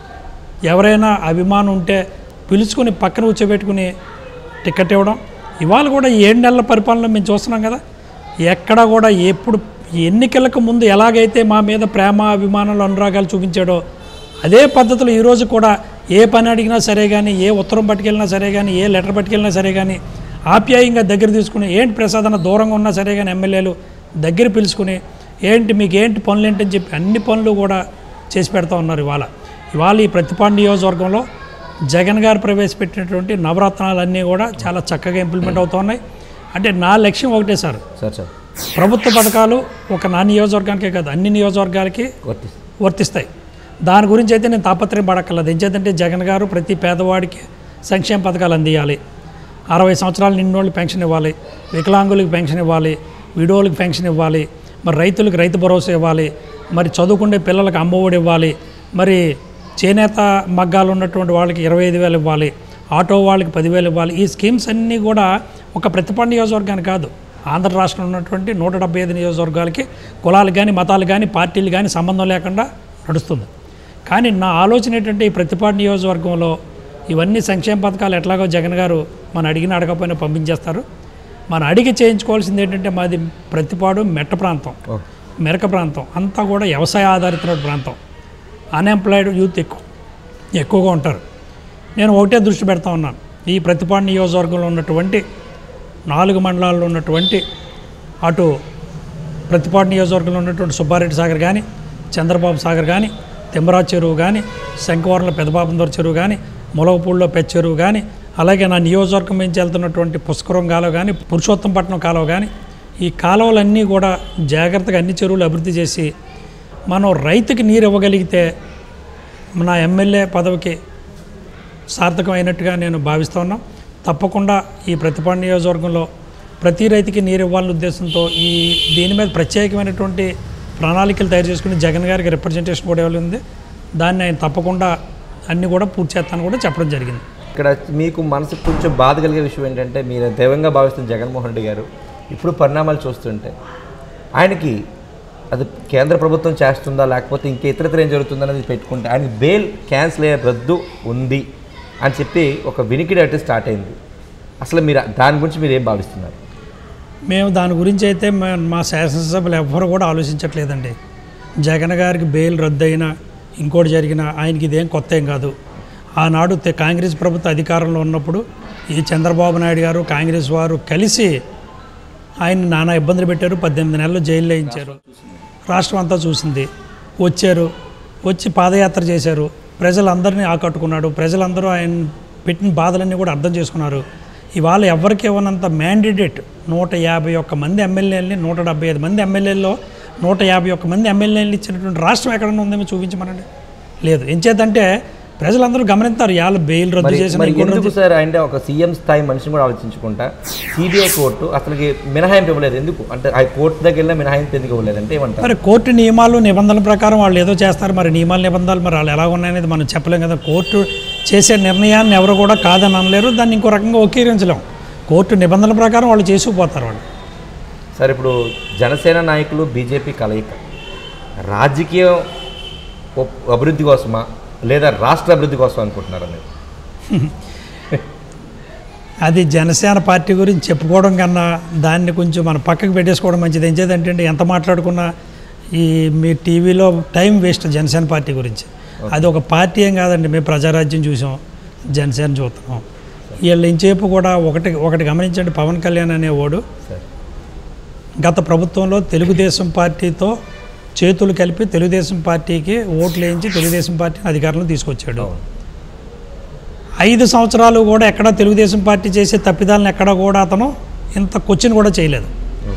ఎవరైనా అభిమానం ఉంటే పిలుచుకొని పక్కన కూర్చోబెట్టుకుని టికెట్ ఇవ్వడం ఇవాళ కూడా ఈ ఏడు నెలల పరిపాలన మేము చూస్తున్నాం కదా ఎక్కడ కూడా ఎప్పుడు ఎన్నికలకు ముందు ఎలాగైతే మా మీద ప్రేమ అభిమానాలు అనురాగాలు చూపించాడో అదే పద్ధతిలో ఈరోజు కూడా ఏ పని అడిగినా సరే కానీ ఏ ఉత్తరం పట్టుకెళ్ళినా సరే కానీ ఏ లెటర్ పట్టుకెళ్ళినా సరే కానీ ఆప్యాయంగా దగ్గర తీసుకుని ఏంటి ప్రసాద్ అన్న దూరంగా ఉన్నా సరే కానీ ఎమ్మెల్యేలు దగ్గర పిలుచుకుని ఏంటి మీకు ఏంటి పనులు ఏంటని చెప్పి అన్ని పనులు కూడా చేసి పెడతా ఉన్నారు ఇవాళ ఇవాళ ఈ ప్రతిపాడు నియోజకవర్గంలో జగన్ గారు ప్రవేశపెట్టినటువంటి నవరత్నాలన్నీ కూడా చాలా చక్కగా ఇంప్లిమెంట్ అవుతూ ఉన్నాయి అంటే నా లక్ష్యం ఒకటే సార్ సార్ సార్ ప్రభుత్వ పథకాలు ఒక నా నియోజకవర్గానికే కాదు అన్ని నియోజకవర్గాలకి వర్తి వర్తిస్తాయి దాని గురించి అయితే నేను తాపత్రయం పడక్కర్లేదు ఎంచేతంటే జగన్ గారు ప్రతి పేదవాడికి సంక్షేమ పథకాలు అందియాలి అరవై సంవత్సరాలు నిన్నోళ్ళకి పెన్షన్ ఇవ్వాలి వికలాంగులకు పెన్షన్ ఇవ్వాలి విడోలకు పెన్షన్ ఇవ్వాలి మరి రైతులకు రైతు భరోసా ఇవ్వాలి మరి చదువుకునే పిల్లలకు అమ్మఒడి ఇవ్వాలి మరి చేనేత మగ్గాలు ఉన్నటువంటి వాళ్ళకి ఇరవై ఐదు వేలు ఇవ్వాలి ఆటో వాళ్ళకి పదివేలు ఇవ్వాలి ఈ స్కీమ్స్ అన్నీ కూడా ఒక ప్రతిపాడు నియోజకవర్గానికి కాదు ఆంధ్ర రాష్ట్రంలో ఉన్నటువంటి నూట డెబ్బై ఐదు నియోజకవర్గాలకి కులాలు కానీ మతాలు కానీ పార్టీలు కానీ సంబంధం లేకుండా నడుస్తుంది కానీ నా ఆలోచన ఏంటంటే ఈ ప్రతిపాడు నియోజకవర్గంలో ఇవన్నీ సంక్షేమ పథకాలు ఎట్లాగో జగన్ గారు మన అడిగిన అడగకపోయినా పంపించేస్తారు మనం అడిగి చేయించుకోవాల్సింది ఏంటంటే మాది ప్రతిపాడు మెట్ట ప్రాంతం ఓకే మెరక ప్రాంతం అంతా కూడా వ్యవసాయ ఆధారిత ప్రాంతం అన్ఎంప్లాయిడ్ యూత్ ఎక్కువ ఎక్కువగా ఉంటారు నేను ఒకటే దృష్టి పెడతా ఉన్నాను ఈ ప్రతిపాడు నియోజకవర్గంలో ఉన్నటువంటి నాలుగు మండలాల్లో ఉన్నటువంటి అటు ప్రతిపాడు నియోజకవర్గంలో ఉన్నటువంటి సుబ్బారెడ్డి సాగర్ కానీ చంద్రబాబు సాగర్ కానీ తిమ్మరాజు చెరువు కానీ శంకవరంలో పెదబాబందూరు చెరువు కానీ ములగపూడిలో పెద్ద చెరువు కానీ అలాగే నా నియోజకవర్గం నుంచి వెళ్తున్నటువంటి పుష్కరం కాలువ కానీ పురుషోత్తంపట్నం కాలువ కానీ ఈ కాలువలన్నీ కూడా జాగ్రత్తగా అన్ని చెరువులు అభివృద్ధి చేసి మనం రైతుకి నీరు ఇవ్వగలిగితే నా ఎమ్మెల్యే పదవికి సార్థకమైనట్టుగా నేను భావిస్తూ ఉన్నాం తప్పకుండా ఈ ప్రతిపాడు నియోజకవర్గంలో ప్రతి రైతుకి నీరు ఇవ్వాలనే ఉద్దేశంతో ఈ దీని మీద ప్రత్యేకమైనటువంటి ప్రణాళికలు తయారు చేసుకుని జగన్ గారికి రిప్రజెంటేషన్ కూడా ఇవ్వాలి దాన్ని ఆయన తప్పకుండా అన్నీ కూడా పూర్తి చేస్తాను కూడా చెప్పడం జరిగింది ఇక్కడ మీకు మనసుకు కొంచెం బాధ కలిగే విషయం ఏంటంటే మీరు దైవంగా భావిస్తున్న జగన్మోహన్ రెడ్డి గారు ఇప్పుడు పరిణామాలు చూస్తుంటే ఆయనకి అది కేంద్ర ప్రభుత్వం చేస్తుందా లేకపోతే ఇంకా ఇతరత్ర ఏం జరుగుతుందా అనేది పెట్టుకుంటే ఆయన బెయిల్ క్యాన్సిల్ అయ్యే రద్దు ఉంది అని చెప్పి ఒక వినికిడి అయితే స్టార్ట్ అయింది అసలు మీరు దాని గురించి మీరు ఏం భావిస్తున్నారు మేము దాని గురించి అయితే మా- మా శాసనసభ్యులు ఎవ్వరు కూడా ఆలోచించట్లేదండి జగన్ గారికి బెయిల్ రద్దయినా ఇంకోటి జరిగినా ఆయనకి ఇదేం కొత్త ఏం కాదు ఆనాడు తె- కాంగ్రెస్ ప్రభుత్వ అధికారంలో ఉన్నప్పుడు ఈ చంద్రబాబు నాయుడు గారు కాంగ్రెస్ వారు కలిసి ఆయన నానా ఇబ్బందులు పెట్టారు పద్దెనిమిది నెలలు జైల్లో వేయించారు రాష్ట్రం అంతా చూసింది వచ్చారు వచ్చి పాదయాత్ర చేశారు ప్రజలందరినీ ఆకట్టుకున్నాడు ప్రజలందరూ ఆయన పెట్టిన బాధలన్నీ కూడా అర్థం చేసుకున్నారు ఇవాళ ఎవరికి ఇవ్వనంత మ్యాండిడేట్ నూట యాభై ఒక్క మంది ఎమ్మెల్యేలని నూట డెబ్బై ఐదు మంది ఎమ్మెల్యేల్లో నూట యాభై ఒక్క మంది ఎమ్మెల్యేలు ఇచ్చినటువంటి రాష్ట్రం ఎక్కడన్నా ఉందేమో చూపించమనండి లేదు ఎంచేతంటే ప్రజలందరూ గమనిస్తారు ఇవాళ బెయిల్ రద్దు మరి చేసిన మరి ఇంకోటి రద్దు ఎందుకు సార్ అంటే ఒక సీఎం స్థాయి మనిషిని కూడా ఆలోచించుకుంటా సిబిఐ కోర్టు అసలుకి మినహాయింపు ఇవ్వలేదు ఎందుకు అంటే ఆ కోర్టు దగ్గర వెళ్ళినా మినహాయింపు ఎందుకు ఇవ్వలేదు అంటే ఏమంటారు మరి కోర్టు నియమాలు నిబంధనల ప్రకారం వాళ్ళు ఏదో చేస్తారు మరి నియమాలు నిబంధనలు మరి వాళ్ళు ఎలా ఉన్నాయనేది మనం చెప్పలేం కదా కోర్టు చేసే నిర్ణయాన్ని ఎవరు కూడా కాదని అనలేరు దాన్ని ఇంకో రకంగా ఒక్కీరించలేం కోర్టు నిబంధనల ప్రకారం వాళ్ళు చేసుకుపోతారు వాళ్ళు సార్ ఇప్పుడు జనసేన నాయకులు బీజేపీ కలయిక రాజకీయం ఒప్- అభివృద్ధి కోసమా లేదా రాష్ట్ర అభివృద్ధి కోసం అనుకుంటున్నారా మీరు అది జనసేన పార్టీ గురించి చెప్పుకోవడం కన్నా దాన్ని కొంచెం మన పక్కకు పెట్టేసుకోవడం మంచిది ఏం చేద్దంటే ఎంత మాట్లాడుకున్నా ఈ మీ టీవీలో టైం వేస్ట్ జనసేన పార్టీ గురించి అది ఒక పార్టీ ఏం కాదండి మేము ప్రజారాజ్యం చూసాం జనసేన చూస్తున్నాం వీళ్ళు ఇంచేపు కూడా ఒకటి ఒకటి గమనించండి పవన్ కళ్యాణ్ అనేవాడు సార్ గత ప్రభుత్వంలో తెలుగుదేశం పార్టీతో చేతులు కలిపి తెలుగుదేశం పార్టీకి ఓట్లు వేయించి తెలుగుదేశం పార్టీని అధికారంలో తీసుకొచ్చాడు అవును. ఐదు సంవత్సరాలు కూడా ఎక్కడ తెలుగుదేశం పార్టీ చేసే తప్పిదాలను ఎక్కడ కూడా అతను ఇంత క్వశ్చన్ కూడా చేయలేదు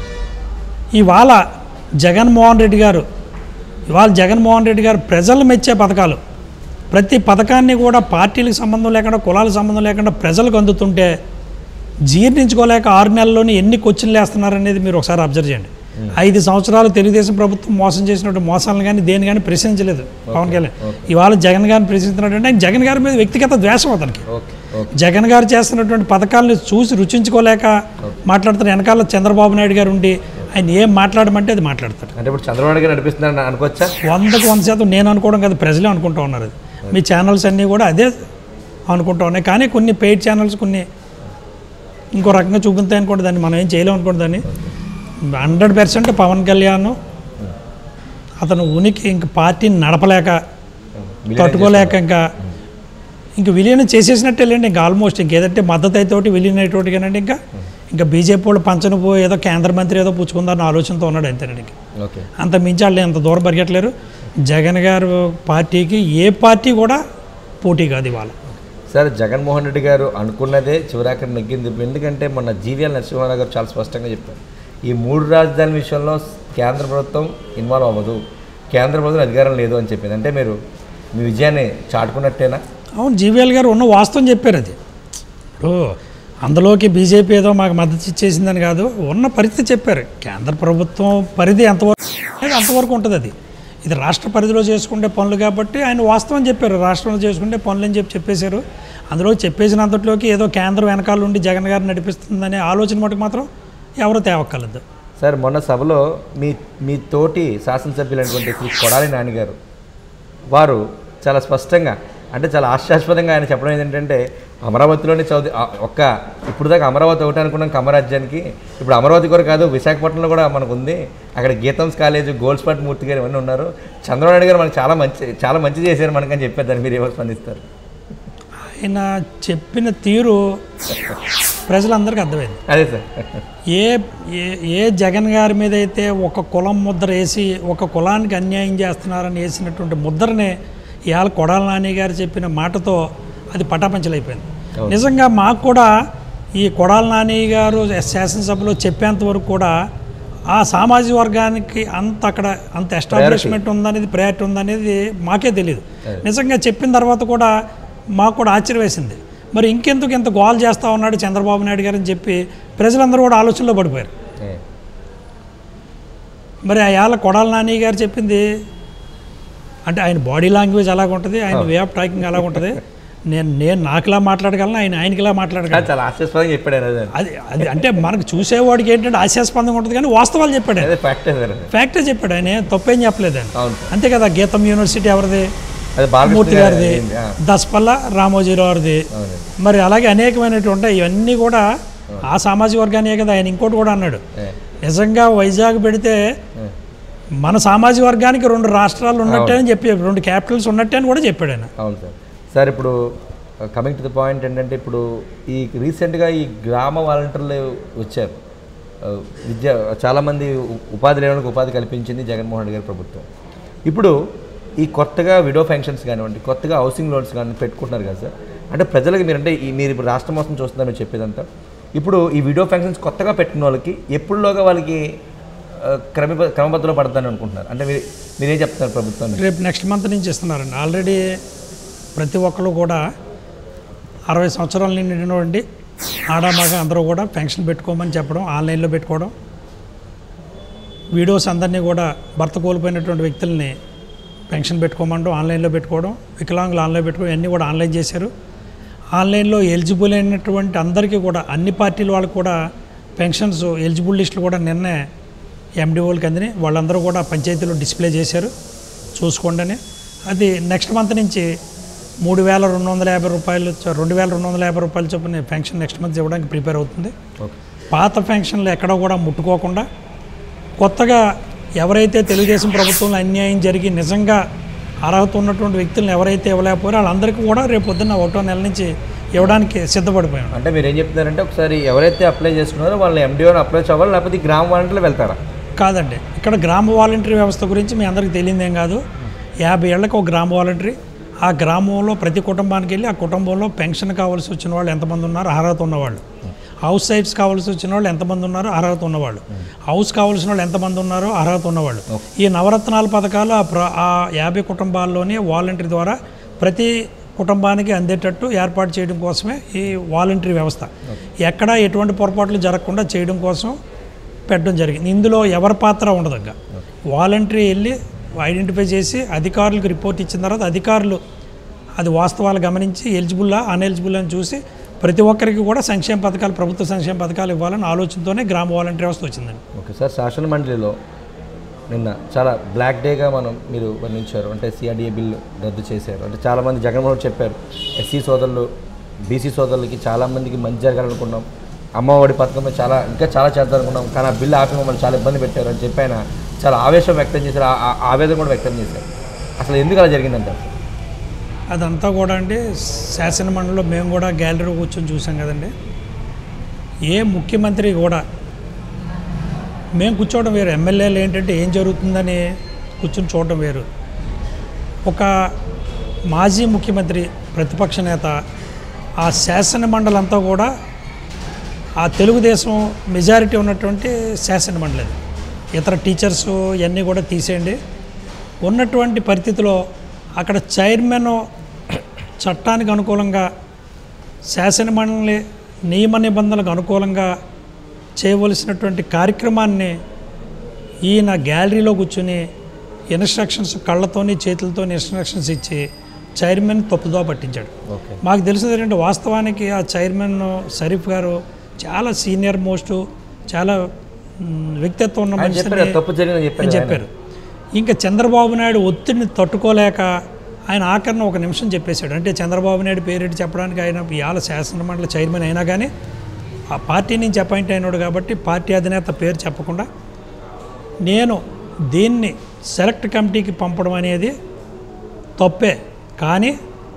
ఇవాళ జగన్మోహన్ రెడ్డి గారు ఇవాళ జగన్మోహన్ రెడ్డి గారు ప్రజలు మెచ్చే పథకాలు ప్రతి పథకాన్ని కూడా పార్టీలకు సంబంధం లేకుండా కులాలకు సంబంధం లేకుండా ప్రజలకు అందుతుంటే జీర్ణించుకోలేక ఆరు నెలల్లోనే ఎన్ని క్వశ్చన్లు వేస్తున్నారనేది మీరు ఒకసారి అబ్జర్వ్ చేయండి ఐదు సంవత్సరాలు తెలుగుదేశం ప్రభుత్వం మోసం చేసినట్టు మోసాలను కానీ దేని కానీ ప్రశ్నించలేదు పవన్ కళ్యాణ్ ఇవాళ జగన్ గారిని ప్రశ్నిస్తున్నాడు అంటే ఆయన జగన్ గారి మీద వ్యక్తిగత ద్వేషం అతనికి ఓకే ఓకే జగన్ గారు చేస్తున్నటువంటి పథకాలను చూసి రుచించుకోలేక మాట్లాడుతున్న వెనకాల చంద్రబాబు నాయుడు గారు ఉండి ఆయన ఏం మాట్లాడమంటే అది మాట్లాడతాడు అంటే ఇప్పుడు చంద్రబాబు నాయుడు గారు నడిపిస్తున్నారని అనుకోవచ్చా వందకు వంద శాతం నేను అనుకోవడం కాదు ప్రజలే అనుకుంటూ ఉన్నారు అది మీ ఛానల్స్ అన్నీ కూడా అదే అనుకుంటూ ఉన్నాయి కానీ కొన్ని పెయిడ్ ఛానల్స్ కొన్ని ఇంకో రకంగా చూపుతాయి అనుకోండి దాన్ని మనం ఏం చేయలేం అనుకోండి దాన్ని హండ్రెడ్ పర్సెంట్ పవన్ కళ్యాణ్ అతను ఉనికి ఇంక పార్టీని నడపలేక తట్టుకోలేక ఇంకా ఇంక విలీనం చేసేసినట్టే లేండి ఇంకా ఆల్మోస్ట్ ఇంకేదంటే మద్దతు అయితే విలీనం అయ్యేటోటిగానండి ఇంకా ఇంకా బీజేపీ వాళ్ళు పంచను పోయి ఏదో కేంద్ర మంత్రి ఏదో పుచ్చుకుందారన్న ఆలోచనతో ఉన్నాడు అంతేనండి ఇంకా ఓకే అంత మించి వాళ్ళు అంత దూరం పరిగెట్టలేరు జగన్ గారు పార్టీకి ఏ పార్టీ కూడా పోటీ కాదు ఇవాళ సార్ జగన్మోహన్ రెడ్డి గారు అనుకున్నదే చివరాఖరి నెగ్గింది ఎందుకంటే మొన్న జీవీఎల్ నరసింహారావు గారు చాలా స్పష్టంగా చెప్పారు ఈ మూడు రాజధానుల విషయంలో కేంద్ర ప్రభుత్వం ఇన్వాల్వ్ అవ్వదు కేంద్ర ప్రభుత్వం అధికారం లేదు అని చెప్పింది అంటే మీరు మీ విజయాన్ని చాటుకున్నట్టేనా అవును జీవీఎల్ గారు ఉన్న వాస్తవం చెప్పారు అది ఇప్పుడు అందులోకి బీజేపీ ఏదో మాకు మద్దతు ఇచ్చేసిందని కాదు ఉన్న పరిస్థితి చెప్పారు కేంద్ర ప్రభుత్వం పరిధి ఎంతవరకు అనేది అంతవరకు ఉంటుంది అది ఇది రాష్ట్ర పరిధిలో చేసుకుంటే పనులు కాబట్టి ఆయన వాస్తవం చెప్పారు రాష్ట్రంలో చేసుకుంటే పనులు అని చెప్పి చెప్పేశారు అందులో చెప్పేసినంతట్లోకి ఏదో కేంద్రం వెనకాల ఉండి జగన్ గారు నడిపిస్తుందనే ఆలోచన మటుకు మాత్రం ఎవరు తేవక్కర్లేదు సార్ మొన్న సభలో మీ మీ తోటి శాసనసభ్యులైనటువంటి శ్రీ కొడాలి నాన్నగారు వారు చాలా స్పష్టంగా అంటే చాలా హాస్యాస్పదంగా ఆయన చెప్పడం ఏంటంటే అమరావతిలోనే చదువు ఆ, ఒక్క ఇప్పుడు దాకా అమరావతి ఒకటి అనుకున్నాం కమరాజ్యానికి ఇప్పుడు అమరావతి కూడా కాదు విశాఖపట్నంలో కూడా మనకు ఉంది అక్కడ గీతంస్ కాలేజ్ గోల్స్పాట్ మూర్తి గారు ఇవన్నీ ఉన్నారు చంద్రబాబు నాయుడు గారు మనకు చాలా మంచి చాలా మంచి చేశారు మనకని చెప్పారు దాన్ని మీరు ఎవరు స్పందిస్తారు ఆయన చెప్పిన తీరు ప్రజలందరికీ అర్థమైంది అదే సార్ ఏ ఏ ఏ జగన్ గారి మీద అయితే ఒక కులం ముద్ర వేసి ఒక కులానికి అన్యాయం చేస్తున్నారని వేసినటువంటి ముద్రని ఇవాళ కొడాల నాని గారు చెప్పిన మాటతో అది పటాపంచలైపోయింది నిజంగా మాకు కూడా ఈ కొడాల నాని గారు శాసనసభలో చెప్పేంత వరకు కూడా ఆ సామాజిక వర్గానికి అంత అక్కడ అంత ఎస్టాబ్లిష్మెంట్ ఉందనేది ప్రయారిటీ ఉందనేది మాకే తెలియదు నిజంగా చెప్పిన తర్వాత కూడా మాకు కూడా ఆశ్చర్యం వేసింది మరి ఇంకెందుకు ఇంత గోల్ చేస్తా ఉన్నాడు చంద్రబాబు నాయుడు గారు అని చెప్పి ప్రజలందరూ కూడా ఆలోచనలో పడిపోయారు ఏ. మరి ఆ ఏళ్ళ కొడాల నాని గారు చెప్పింది అంటే ఆయన బాడీ లాంగ్వేజ్ అలాగ ఉంటుంది ఆయన వే ఆఫ్ టాకింగ్ అలాగ ఉంటుంది నేను నేను నాకులా మాట్లాడగలను ఆయన ఆయనకిలా మాట్లాడగలను చాలా ఆశ్చర్యపరంగా చెప్పాడు ఆయన అదే అది అది అంటే మనకు చూసేవాడికి ఏంటంటే ఆశాస్పందంగా ఉంటుంది కానీ వాస్తవాలు చెప్పాడు ఆయన అదే ఫ్యాక్టే సార్ అది. ఫ్యాక్టే చెప్పాడు ఆయన తప్పేం చెప్పలేదు ఆయన అవును సార్ అంతే కదా గీతం యూనివర్సిటీ ఎవరిది అది బాలకృష్ణ మూర్తి గారు గారిది అయింది. ఆ, దసపల్ల రామోజీరావు గారిది అవునండి మరి అలాగే అనేకమైనటువంటి ఉంటాయి ఇవన్నీ కూడా ఆ సామాజిక వర్గానికే కదా ఆయన ఇంకోటి కూడా అన్నాడు ఏ, నిజంగా వైజాగ్ పెడితే ఏ. మన సామాజిక వర్గానికి రెండు రాష్ట్రాలు ఉన్నట్టే అని చెప్పి రెండు క్యాపిటల్స్ ఉన్నట్టే అని కూడా చెప్పాడు ఆయన అవును సార్ సార్ ఇప్పుడు కమింగ్ టు ద పాయింట్ ఏంటంటే ఇప్పుడు ఈ రీసెంట్గా ఈ గ్రామ వాలంటీర్లు వచ్చారు ఆ, విద్య చాలామంది ఉ- ఉపాధి లేని వాళ్ళకి ఉపాధి కల్పించింది జగన్మోహన్ రెడ్డి గారి ప్రభుత్వం ఇప్పుడు ఈ కొత్తగా విడో ఫంక్షన్స్ కానివ్వండి కొత్తగా హౌసింగ్ లోన్స్ కానీ పెట్టుకుంటున్నారు కదా సార్ అంటే ప్రజలకు మీరంటే ఈ మీరు ఇప్పుడు రాష్ట్రం మొత్తం చూస్తున్నారు మీరు చెప్పేదంతా ఇప్పుడు ఈ విడో ఫంక్షన్స్ కొత్తగా పెట్టిన వాళ్ళకి ఎప్పుడులోగా వాళ్ళకి ఆ, క్రమ క్రమబద్ధంలో పడతాను అనుకుంటున్నారు అంటే మీరు మీరేం చెప్తున్నారు ప్రభుత్వాన్ని రేపు నెక్స్ట్ మంత్ నుంచి ఇస్తున్నారండి ఆల్రెడీ ప్రతి ఒక్కరు కూడా అరవై సంవత్సరాల నిండినటువంటి ఆడామగ అందరూ కూడా పెన్షన్ పెట్టుకోమని చెప్పడం ఆన్లైన్లో పెట్టుకోవడం వీడియోస్ అందరినీ కూడా భర్త కోల్పోయినటువంటి వ్యక్తుల్ని పెన్షన్ పెట్టుకోమంటూ ఆన్లైన్లో పెట్టుకోవడం వికలాంగులు ఆన్లైన్ పెట్టుకోవడం ఇవన్నీ కూడా ఆన్లైన్ చేశారు ఆన్లైన్లో ఎలిజిబుల్ అయినటువంటి అందరికీ కూడా అన్ని పార్టీల వాళ్ళకు కూడా పెన్షన్స్ ఎలిజిబుల్ లిస్టులు కూడా నిన్నే ఎండిఓలకి అందినాయి వాళ్ళందరూ కూడా పంచాయతీలో డిస్ప్లే చేశారు చూసుకోండి అని అది నెక్స్ట్ మంత్ నుంచి మూడు వేల రెండు వందల యాభై రూపాయలు చొ- రెండు వేల రెండు వందల యాభై రూపాయలు చొప్పున పెన్షన్ నెక్స్ట్ మంత్ ఇవ్వడానికి ప్రిపేర్ అవుతుంది ఓకే పాత పెన్షన్లు ఎక్కడ కూడా ముట్టుకోకుండా కొత్తగా ఎవరైతే తెలుగుదేశం ప్రభుత్వంలో అన్యాయం జరిగి నిజంగా అర్హత ఉన్నటువంటి వ్యక్తులను ఎవరైతే ఇవ్వలేకపోయారో వాళ్ళందరికీ కూడా రేపు పొద్దున్న ఒకటో నెల నుంచి ఇవ్వడానికి సిద్ధపడిపోయాం అంటే మీరు ఏం చెప్తున్నారంటే ఒకసారి ఎవరైతే అప్లై చేసుకున్నారో వాళ్ళు ఎండిఓని అప్రోచ్ అవ్వాలి లేకపోతే ఈ గ్రామ వాలంటీర్లు వెళ్తారా కాదండి ఇక్కడ గ్రామ వాలంటరీ వ్యవస్థ గురించి మీ అందరికీ తెలియదేం కాదు యాభై ఏళ్ళకి ఒక గ్రామ వాలంటరీ ఆ గ్రామంలో ప్రతి కుటుంబానికి వెళ్ళి ఆ కుటుంబంలో పెన్షన్ కావాల్సి వచ్చిన వాళ్ళు ఎంతమంది ఉన్నారు అర్హత ఉన్నవాళ్ళు హౌస్ సైట్స్ కావాల్సి వచ్చిన వాళ్ళు ఎంతమంది ఉన్నారో అర్హత ఉన్నవాళ్ళు హౌస్ కావాల్సిన వాళ్ళు ఎంతమంది ఉన్నారో అర్హత ఉన్నవాళ్ళు ఈ నవరత్నాల పథకాలు ఆ ప్ర ఆ యాభై కుటుంబాల్లోనే వాలంటరీ ద్వారా ప్రతి కుటుంబానికి అందేటట్టు ఏర్పాటు చేయడం కోసమే ఈ వాలంటరీ వ్యవస్థ ఎక్కడ ఎటువంటి పొరపాట్లు జరగకుండా చేయడం కోసం పెట్టడం జరిగింది ఇందులో ఎవరి పాత్ర ఉండదగ్గ వాలంటరీ వెళ్ళి ఐడెంటిఫై చేసి అధికారులకు రిపోర్ట్ ఇచ్చిన తర్వాత అధికారులు అది వాస్తవాలు గమనించి ఎలిజిబుల్లా అన్ఎలిజిబుల్ అని చూసి ప్రతి ఒక్కరికి కూడా సంక్షేమ పథకాలు ప్రభుత్వ సంక్షేమ పథకాలు ఇవ్వాలని ఆలోచనతోనే గ్రామ వాలంటరీ వ్యవస్థ వచ్చిందండి ఓకే సార్ శాసన మండలిలో నిన్న చాలా బ్లాక్ డేగా మనం మీరు వర్ణించారు అంటే సిఆర్డీఏ బిల్లు రద్దు చేశారు అంటే చాలామంది జగన్మోహన్ రెడ్డి చెప్పారు ఎస్సీ సోదరులు బీసీ సోదరులకి చాలామందికి మంచి జరగాలనుకున్నాం అమ్మఒడి పథకం మీద చాలా ఇంకా చాలా చేద్దామనుకున్నాం కానీ ఆ బిల్లు ఆపి మమ్మల్ని చాలా ఇబ్బంది పెట్టారు అని చెప్పి ఆయన చాలా ఆవేశం వ్యక్తం చేశారు ఆ- ఆ ఆవేదన కూడా వ్యక్తం చేశారు అసలు ఎందుకు అలా జరిగిందంటారు అదంతా కూడా అండి శాసన మండలిలో మేము కూడా గ్యాలరీ కూర్చొని చూసాం కదండి ఏ ముఖ్యమంత్రి కూడా మేము కూర్చోవడం వేరు ఎమ్మెల్యేలు ఏంటంటే ఏం జరుగుతుందని కూర్చొని చూడడం వేరు ఒక మాజీ ముఖ్యమంత్రి ప్రతిపక్ష నేత ఆ శాసన మండలి అంతా కూడా ఆ తెలుగుదేశం మెజారిటీ ఉన్నటువంటి శాసన మండలి అది ఇతర టీచర్స్ ఇవన్నీ కూడా తీసేయండి ఉన్నటువంటి పరిస్థితిలో అక్కడ చైర్మన్ చట్టానికి అనుకూలంగా శాసన మండలి నియమ నిబంధనలకు అనుకూలంగా చేయవలసినటువంటి కార్యక్రమాన్ని ఈయన గ్యాలరీలో కూర్చుని ఇన్స్ట్రక్షన్స్ కళ్ళతోని చేతులతోని ఇన్స్ట్రక్షన్స్ ఇచ్చి చైర్మన్ తప్పుదో పట్టించాడు ఓకే మాకు తెలిసింది ఏంటంటే వాస్తవానికి ఆ చైర్మన్ షరీఫ్ గారు చాలా సీనియర్ మోస్ట్ చాలా మ్, వ్యక్తిత్వం ఉన్న ఆయన మనిషి చెప్పారు తప్పు జరిగిందని అని చెప్పారు ఆయన. చెప్పారు ఇంకా చంద్రబాబు నాయుడు ఒత్తిడిని తట్టుకోలేక ఆయన ఆఖరణ ఒక నిమిషం చెప్పేశాడు అంటే చంద్రబాబు నాయుడు పేరెట్టి చెప్పడానికి ఆయన ఇవాళ శాసనమండలి చైర్మన్ అయినా కానీ ఆ పార్టీ నుంచి అపాయింట్ అయినాడు కాబట్టి పార్టీ అధినేత పేరు చెప్పకుండా నేను దీన్ని సెలెక్ట్ కమిటీకి పంపడం అనేది తప్పే కానీ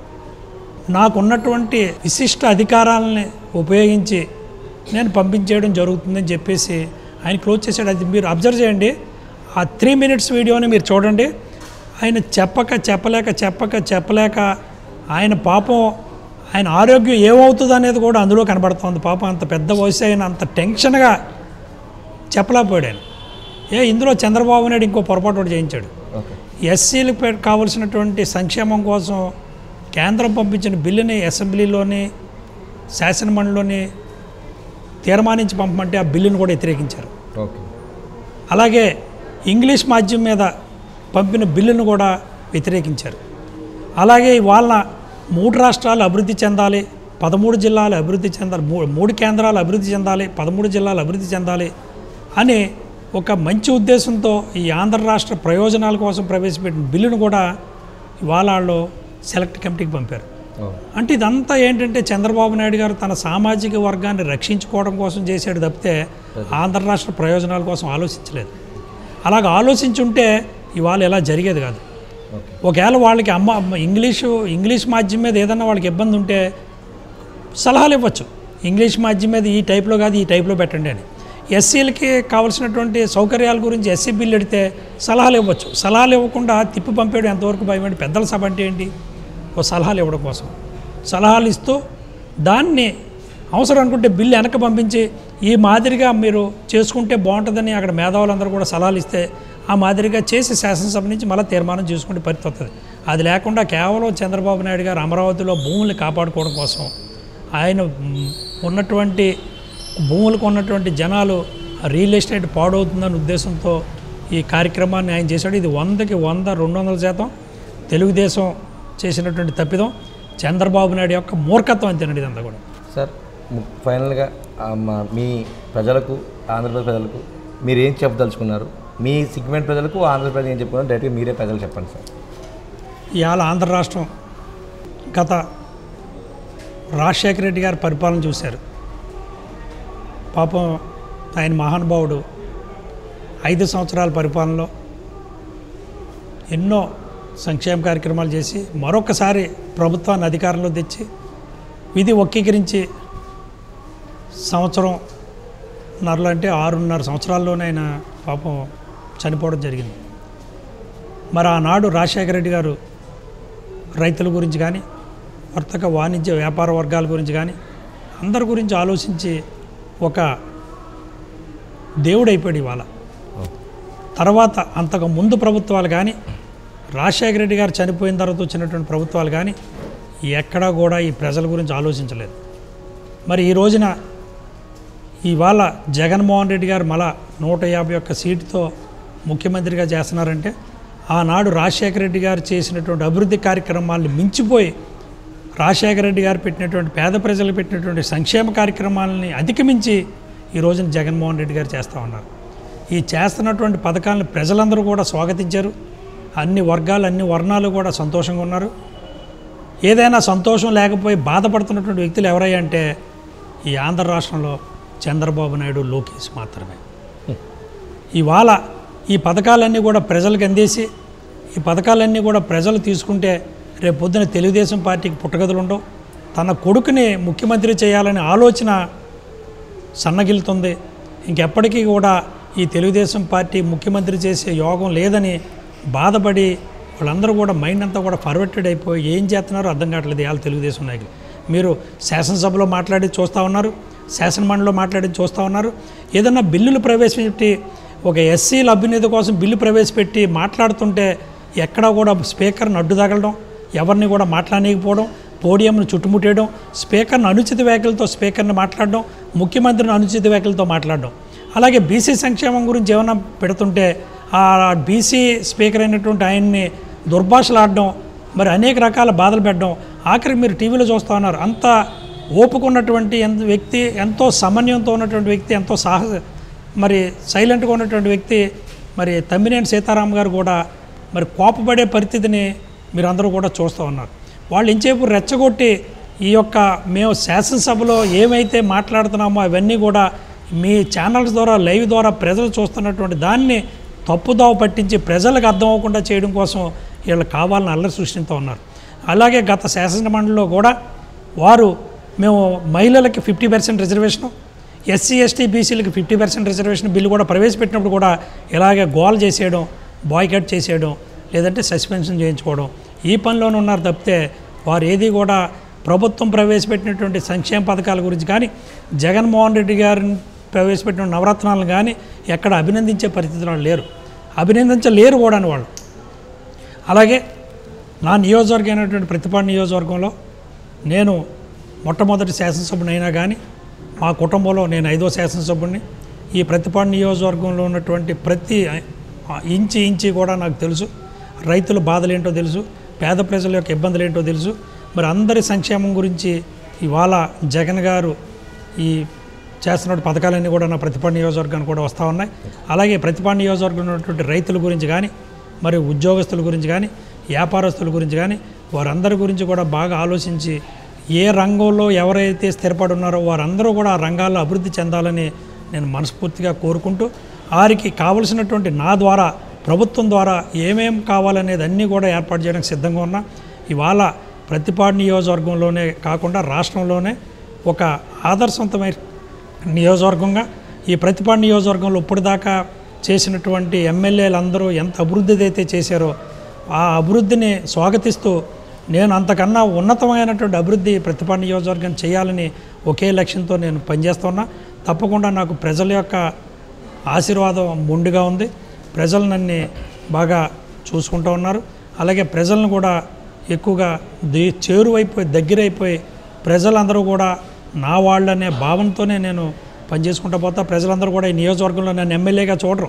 నాకున్నటువంటి విశిష్ట అధికారాలని ఉపయోగించి నేను పంపించేయడం జరుగుతుందని చెప్పేసి ఆయన క్లోజ్ చేశాడు అది మీరు అబ్జర్వ్ చేయండి ఆ త్రీ మినిట్స్ వీడియోని మీరు చూడండి ఆయన చెప్పక చెప్పలేక చెప్పక చెప్పలేక ఆయన పాపం ఆయన ఆరోగ్యం ఏమవుతుంది అనేది కూడా అందులో కనబడుతోంది పాపం అంత పెద్ద వయసు అయిన అంత టెన్షన్గా చెప్పలేకపోయాడు ఆయన ఏ ఇందులో చంద్రబాబు నాయుడు ఇంకో పొరపాటు ఒకటి చేయించాడు ఓకే ఎస్సీలకు పె- కావలసినటువంటి సంక్షేమం కోసం కేంద్రం పంపించిన బిల్లుని అసెంబ్లీలోని శాసనమండలిలోని తీర్మానించి పంపమంటే ఆ బిల్లును కూడా వ్యతిరేకించారు ఓకే అలాగే ఇంగ్లీష్ మాధ్యమం మీద పంపిన బిల్లును కూడా వ్యతిరేకించారు అలాగే వాళ్ళ మూడు రాష్ట్రాలు అభివృద్ధి చెందాలి పదమూడు జిల్లాలు అభివృద్ధి చెందాలి మూ- మూడు కేంద్రాలు అభివృద్ధి చెందాలి పదమూడు జిల్లాలు అభివృద్ధి చెందాలి అని ఒక మంచి ఉద్దేశంతో ఈ ఆంధ్ర రాష్ట్ర ప్రయోజనాల కోసం ప్రవేశపెట్టిన బిల్లును కూడా ఇవాళ వాళ్ళు సెలెక్ట్ కమిటీకి పంపారు ఓ అంటే ఇదంతా ఏంటంటే చంద్రబాబు నాయుడు గారు తన సామాజిక వర్గాన్ని రక్షించుకోవడం కోసం చేశాడు తప్పితే ఆంధ్ర రాష్ట్ర ప్రయోజనాల కోసం ఆలోచించలేదు అలాగ ఆలోచించుంటే ఇవాళ ఇలా జరిగేది కాదు ఓకే ఒకవేళ వాళ్ళకి అమ్మ అమ్మ ఇంగ్లీషు ఇంగ్లీష్ మాధ్యమం మీద ఏదన్నా వాళ్ళకి ఇబ్బంది ఉంటే సలహాలు ఇవ్వచ్చు ఇంగ్లీష్ మాధ్యమం మీద ఈ టైప్లో కాదు ఈ టైప్లో పెట్టండి అని ఎస్సీలకి కావాల్సినటువంటి సౌకర్యాల గురించి ఎస్సీ బిల్లు ఎడితే సలహాలు ఇవ్వచ్చు సలహాలు ఇవ్వకుండా తిప్పి పంపేయడం ఎంతవరకు భయపడి పెద్దల సభ అంటే ఏంటి ఓ సలహాలు ఇవ్వడం కోసం సలహాలు ఇస్తూ దాన్ని అవసరం అనుకుంటే బిల్లు వెనక పంపించి ఈ మాదిరిగా మీరు చేసుకుంటే బాగుంటుందని అక్కడ మేధావులందరూ కూడా సలహాలు ఇస్తే ఆ మాదిరిగా చేసి శాసనసభ నుంచి మళ్ళీ తీర్మానం చేసుకుంటే పరిస్థితి వస్తుంది అది లేకుండా కేవలం చంద్రబాబు నాయుడు గారు అమరావతిలో భూముల్ని కాపాడుకోవడం కోసం ఆయన మ్, ఉన్నటువంటి భూములకు ఉన్నటువంటి జనాలు రియల్ ఎస్టేట్ పాడవుతుందనే ఉద్దేశంతో ఈ కార్యక్రమాన్ని ఆయన చేశాడు ఇది వందకి వంద రెండు వందల శాతం తెలుగుదేశం చేసినటువంటి తప్పిదం చంద్రబాబు నాయుడు యొక్క మూర్ఖత్వం అంతేనండి ఇదంతా కూడా సార్ ము- ఫైనల్గా ఆ, మా మీ ప్రజలకు ఆంధ్రప్రదేశ్ ప్రజలకు మీరు ఏం చెప్పదలుచుకున్నారు మీ సిగ్మెంట్ ప్రజలకు ఆంధ్రప్రదేశ్ ఏం చెప్పుకున్నారు డైరెక్ట్గా మీరే ప్రజలు చెప్పండి సార్ ఇవాళ ఆంధ్ర రాష్ట్రం గత రాజశేఖర రెడ్డి గారి పరిపాలన చూశారు పాపం ఆయన మహానుభావుడు ఐదు సంవత్సరాల పరిపాలనలో ఎన్నో సంక్షేమ కార్యక్రమాలు చేసి మరొకసారి ప్రభుత్వాన్ని అధికారంలో తెచ్చి విధి వక్రీకరించి సంవత్సరం నరలు అంటే ఆరున్నర సంవత్సరాల్లోనే ఆయన పాపం చనిపోవడం జరిగింది మరి ఆనాడు రాజశేఖర రెడ్డి గారు రైతుల గురించి కానీ వర్తక వాణిజ్య వ్యాపార వర్గాల గురించి కానీ అందరి గురించి ఆలోచించి ఒక దేవుడైపోయాడు ఇవాళ తర్వాత అంతకు ముందు ప్రభుత్వాలు కానీ రాజశేఖర రెడ్డి గారు చనిపోయిన తర్వాత వచ్చినటువంటి ప్రభుత్వాలు కానీ ఎక్కడా కూడా ఈ ప్రజల గురించి ఆలోచించలేదు మరి ఈ రోజున ఇవాళ జగన్మోహన్ రెడ్డి గారు మళ్ళా నూట యాభై ఒక్క సీటుతో ముఖ్యమంత్రిగా చేస్తున్నారంటే ఆనాడు రాజశేఖర రెడ్డి గారు చేసినటువంటి అభివృద్ధి కార్యక్రమాలను మించిపోయి రాజశేఖర రెడ్డి గారు పెట్టినటువంటి పేద ప్రజలు పెట్టినటువంటి సంక్షేమ కార్యక్రమాలని అధిగమించి ఈ రోజున జగన్మోహన్ రెడ్డి గారు చేస్తూ ఉన్నారు ఈ చేస్తున్నటువంటి పథకాలను ప్రజలందరూ కూడా స్వాగతించారు అన్ని వర్గాలు అన్ని వర్ణాలు కూడా సంతోషంగా ఉన్నారు ఏదైనా సంతోషం లేకపోయి బాధపడుతున్నటువంటి వ్యక్తులు ఎవరయ్యా అంటే ఈ ఆంధ్ర రాష్ట్రంలో చంద్రబాబు నాయుడు లోకేష్ మాత్రమే ఇవాళ ఈ పథకాలన్నీ కూడా ప్రజలకు అందేసి ఈ పథకాలన్నీ కూడా ప్రజలు తీసుకుంటే రేపు పొద్దున తెలుగుదేశం పార్టీకి పుట్టగదులు ఉండవు తన కొడుకుని ముఖ్యమంత్రి చేయాలనే ఆలోచన సన్నగిలుతుంది ఇంకెప్పటికీ కూడా ఈ తెలుగుదేశం పార్టీ ముఖ్యమంత్రి చేసే యోగం లేదని బాధపడి వాళ్ళందరూ కూడా మైండ్ అంతా కూడా ఫర్వర్టెడ్ అయిపోయి ఏం చేస్తున్నారో అర్థం కావట్లేదు ఇవాళ తెలుగుదేశం నాయకులు మీరు శాసనసభలో మాట్లాడి చూస్తూ ఉన్నారు శాసనమండలిలో మాట్లాడి చూస్తూ ఉన్నారు ఏదన్నా బిల్లులు ప్రవేశపెట్టి ఒక ఎస్సీల అభ్యున్నతి కోసం బిల్లు ప్రవేశపెట్టి మాట్లాడుతుంటే ఎక్కడా కూడా స్పీకర్ని అడ్డు తగలడం ఎవరిని కూడా మాట్లాడలేకపోవడం పోడియంను చుట్టుముట్టేయడం స్పీకర్ని అనుచిత వ్యాఖ్యలతో స్పీకర్ని మాట్లాడడం ముఖ్యమంత్రిని అనుచిత వ్యాఖ్యలతో మాట్లాడడం అలాగే బీసీ సంక్షేమం గురించి ఏమైనా పెడుతుంటే ఆ బీసీ స్పీకర్ అయినటువంటి ఆయన్ని దుర్భాషలాడడం మరి అనేక రకాల బాధలు పెట్టడం ఆఖరికి మీరు టీవీలో చూస్తూ ఉన్నారు అంత ఓపుకున్నటువంటి ఎంత వ్యక్తి ఎంతో సమన్వయంతో ఉన్నటువంటి వ్యక్తి ఎంతో సాహస మరి సైలెంట్గా ఉన్నటువంటి వ్యక్తి మరి తమ్మినేని సీతారాం గారు కూడా మరి కోపపడే పరిస్థితిని మీరు అందరూ కూడా చూస్తూ ఉన్నారు వాళ్ళు ఇంచేపు రెచ్చగొట్టి ఈ యొక్క మేము శాసనసభలో ఏమైతే మాట్లాడుతున్నామో అవన్నీ కూడా మీ ఛానల్స్ ద్వారా లైవ్ ద్వారా ప్రజలు చూస్తున్నటువంటి దాన్ని తప్పుదావ పట్టించి ప్రజలకు అర్థం అవ్వకుండా చేయడం కోసం వీళ్ళు కావాలని అల్లరి సృష్టిస్తూ ఉన్నారు అలాగే గత శాసన మండలిలో కూడా వారు మేము మహిళలకి fifty percent reservation SC ST బీసీలకి ఫిఫ్టీ పర్సెంట్ రిజర్వేషన్ బిల్లు కూడా ప్రవేశపెట్టినప్పుడు కూడా ఇలాగే గోల్ చేసేయడం బాయ్కట్ చేసేయడం లేదంటే సస్పెన్షన్ చేయించుకోవడం ఈ పనిలోనే ఉన్నారు తప్పితే వారు ఏది కూడా ప్రభుత్వం ప్రవేశపెట్టినటువంటి సంక్షేమ పథకాల గురించి కానీ జగన్మోహన్ రెడ్డి గారిని ప్రవేశపెట్టిన నవరత్నాలను కానీ ఎక్కడ అభినందించే పరిస్థితిలో లేరు అభినందించలేరు కూడా అని వాళ్ళు అలాగే నా నియోజకవర్గం అయినటువంటి ప్రతిపాడు నియోజకవర్గంలో నేను మొట్టమొదటి శాసనసభ్యుని అయినా కానీ మా కుటుంబంలో నేను ఐదో శాసనసభ్యుడిని ఈ ప్రతిపాడు నియోజకవర్గంలో ఉన్నటువంటి ప్రతి ఆ, ఇంచి ఇంచి కూడా నాకు తెలుసు రైతుల బాధలు ఏంటో తెలుసు పేద ప్రజల యొక్క ఇబ్బందులు ఏంటో తెలుసు మరి అందరి సంక్షేమం గురించి ఇవాళ జగన్ గారు ఈ చేస్తున్న పథకాలన్నీ కూడా నా ప్రతిపాడు నియోజకవర్గానికి కూడా వస్తూ ఉన్నాయి అలాగే ప్రతిపాడు నియోజకవర్గంలో ఉన్నటువంటి రైతుల గురించి కానీ మరి ఉద్యోగస్తుల గురించి కానీ వ్యాపారస్తుల గురించి కానీ వారందరి గురించి కూడా బాగా ఆలోచించి ఏ రంగంలో ఎవరైతే స్థిరపడి ఉన్నారో వారందరూ కూడా ఆ రంగాల్లో అభివృద్ధి చెందాలని నేను మనస్ఫూర్తిగా కోరుకుంటూ వారికి కావలసినటువంటి నా ద్వారా ప్రభుత్వం ద్వారా ఏమేం కావాలనేది అన్నీ కూడా ఏర్పాటు చేయడానికి సిద్ధంగా ఉన్నా ఇవాళ ప్రతిపాడు నియోజకవర్గంలోనే కాకుండా రాష్ట్రంలోనే ఒక ఆదర్శవంతమైన నియోజకవర్గంగా ఈ ప్రతిపాడు నియోజకవర్గంలో ఇప్పటిదాకా చేసినటువంటి ఎమ్మెల్యేలు అందరూ ఎంత అభివృద్ధి అయితే చేశారో ఆ అభివృద్ధిని స్వాగతిస్తూ నేను అంతకన్నా ఉన్నతమైనటువంటి అభివృద్ధి ప్రతిపాడు నియోజకవర్గం చేయాలని ఒకే లక్ష్యంతో నేను పనిచేస్తున్నా తప్పకుండా నాకు ప్రజల యొక్క ఆశీర్వాదం మొండిగా ఉంది ప్రజలు నన్ను బాగా చూసుకుంటూ ఉన్నారు అలాగే ప్రజలను కూడా ఎక్కువగా ది చేరువైపోయి దగ్గరైపోయి ప్రజలందరూ కూడా నా వాళ్ళనే భావంతోనే నేను పనిచేసుకుంటూ పోతా ప్రజలందరూ కూడా ఈ నియోజకవర్గంలో నన్ను ఎమ్మెల్యేగా చూడరు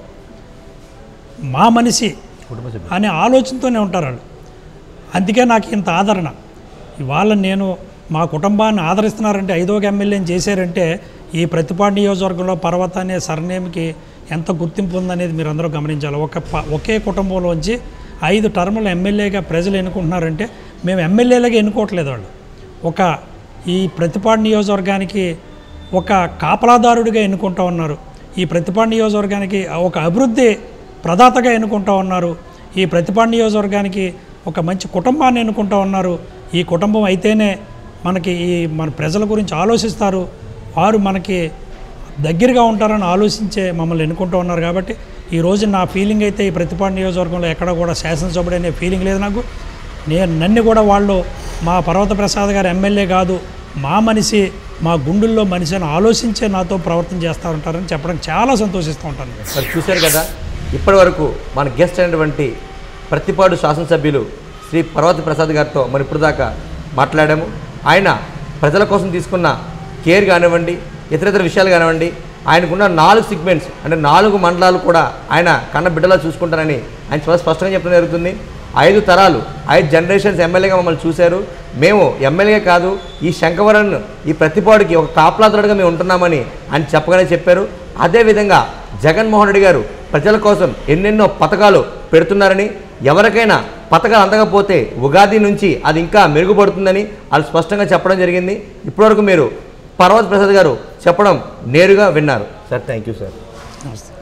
మా మనిషి కుటుంబ సభ్యులు అనే ఆలోచనతోనే ఉంటారు వాళ్ళు అందుకే నాకు ఇంత ఆదరణ ఇవాళ నేను మా కుటుంబాన్ని ఆదరిస్తున్నారంటే ఐదో ఎమ్మెల్యేని చేశారంటే ఈ ప్రతిపాడు నియోజకవర్గంలో పర్వత అనే సర్నేమ్కి ఎంత గుర్తింపు ఉందనేది మీరు అందరూ గమనించాలి ఒక ప- ఒకే కుటుంబంలోంచి ఐదు టర్ములు ఎమ్మెల్యేగా ప్రజలు ఎన్నుకుంటున్నారంటే మేము ఎమ్మెల్యేలుగా ఎన్నుకోవట్లేదు వాళ్ళు ఒక ఈ ప్రతిపాడు నియోజకవర్గానికి ఒక కాపలాదారుడిగా ఎన్నుకుంటా ఉన్నారు ఈ ప్రతిపాడు నియోజకవర్గానికి ఒక అభివృద్ధి ప్రదాతగా ఎన్నుకుంటా ఉన్నారు ఈ ప్రతిపాడు నియోజకవర్గానికి ఒక మంచి కుటుంబాన్ని ఎన్నుకుంటా ఉన్నారు ఈ కుటుంబం అయితేనే మనకి ఈ మన ప్రజల గురించి ఆలోచిస్తారు వారు మనకి దగ్గరగా ఉంటారని ఆలోచించే మమ్మల్ని ఎన్నుకుంటూ ఉన్నారు కాబట్టి ఈ రోజు నా ఫీలింగ్ అయితే ఈ ప్రతిపాడు నియోజకవర్గంలో ఎక్కడ కూడా శాసనసభ్యుడు అనే ఫీలింగ్ లేదు నాకు నేను నన్ను కూడా వాళ్ళు మా పర్వత ప్రసాద్ గారు ఎమ్మెల్యే కాదు మా మనిషి మా గుండెల్లో మనిషి అని ఆలోచించే నాతో ప్రవర్తన చేస్తూ ఉంటారని చెప్పడం చాలా సంతోషిస్తూ ఉంటాను మరి చూశారు కదా ఇప్పటి వరకు మన గెస్ట్ అయినటువంటి ప్రతిపాడు శాసనసభ్యులు శ్రీ పర్వతి ప్రసాద్ గారితో మరి ఇప్పుడు దాకా మాట్లాడాము ఆయన ప్రజల కోసం తీసుకున్న కేర్ కానివ్వండి ఇతర ఇతర విషయాలు కానివ్వండి ఆయనకున్న నాలుగు సిగ్మెంట్స్ అంటే నాలుగు మండలాలు కూడా ఆయన కన్న బిడ్డలా చూసుకుంటారని ఆయన చాలా స్పష్టంగా చెప్పడం జరుగుతుంది ఐదు తరాలు ఐదు జనరేషన్స్ ఎమ్మెల్యేగా మమ్మల్ని చూశారు మేము ఎమ్మెల్యే కాదు ఈ శంకవరన్ ఈ ప్రతిపాడుకి ఒక కాపలాదారుడిగా మేము ఉంటున్నామని ఆయన చెప్పగానే చెప్పారు అదేవిధంగా జగన్మోహన్ రెడ్డి గారు ప్రజల కోసం ఎన్నెన్నో పథకాలు పెడుతున్నారని ఎవరికైనా పథకాలు అందకపోతే ఉగాది నుంచి అది ఇంకా మెరుగుపడుతుందని వాళ్ళు స్పష్టంగా చెప్పడం జరిగింది ఇప్పటివరకు మీరు పర్వత్ ప్రసాద్ గారు చెప్పడం నేరుగా విన్నారు సార్ థ్యాంక్ యూ సార్ నమస్తే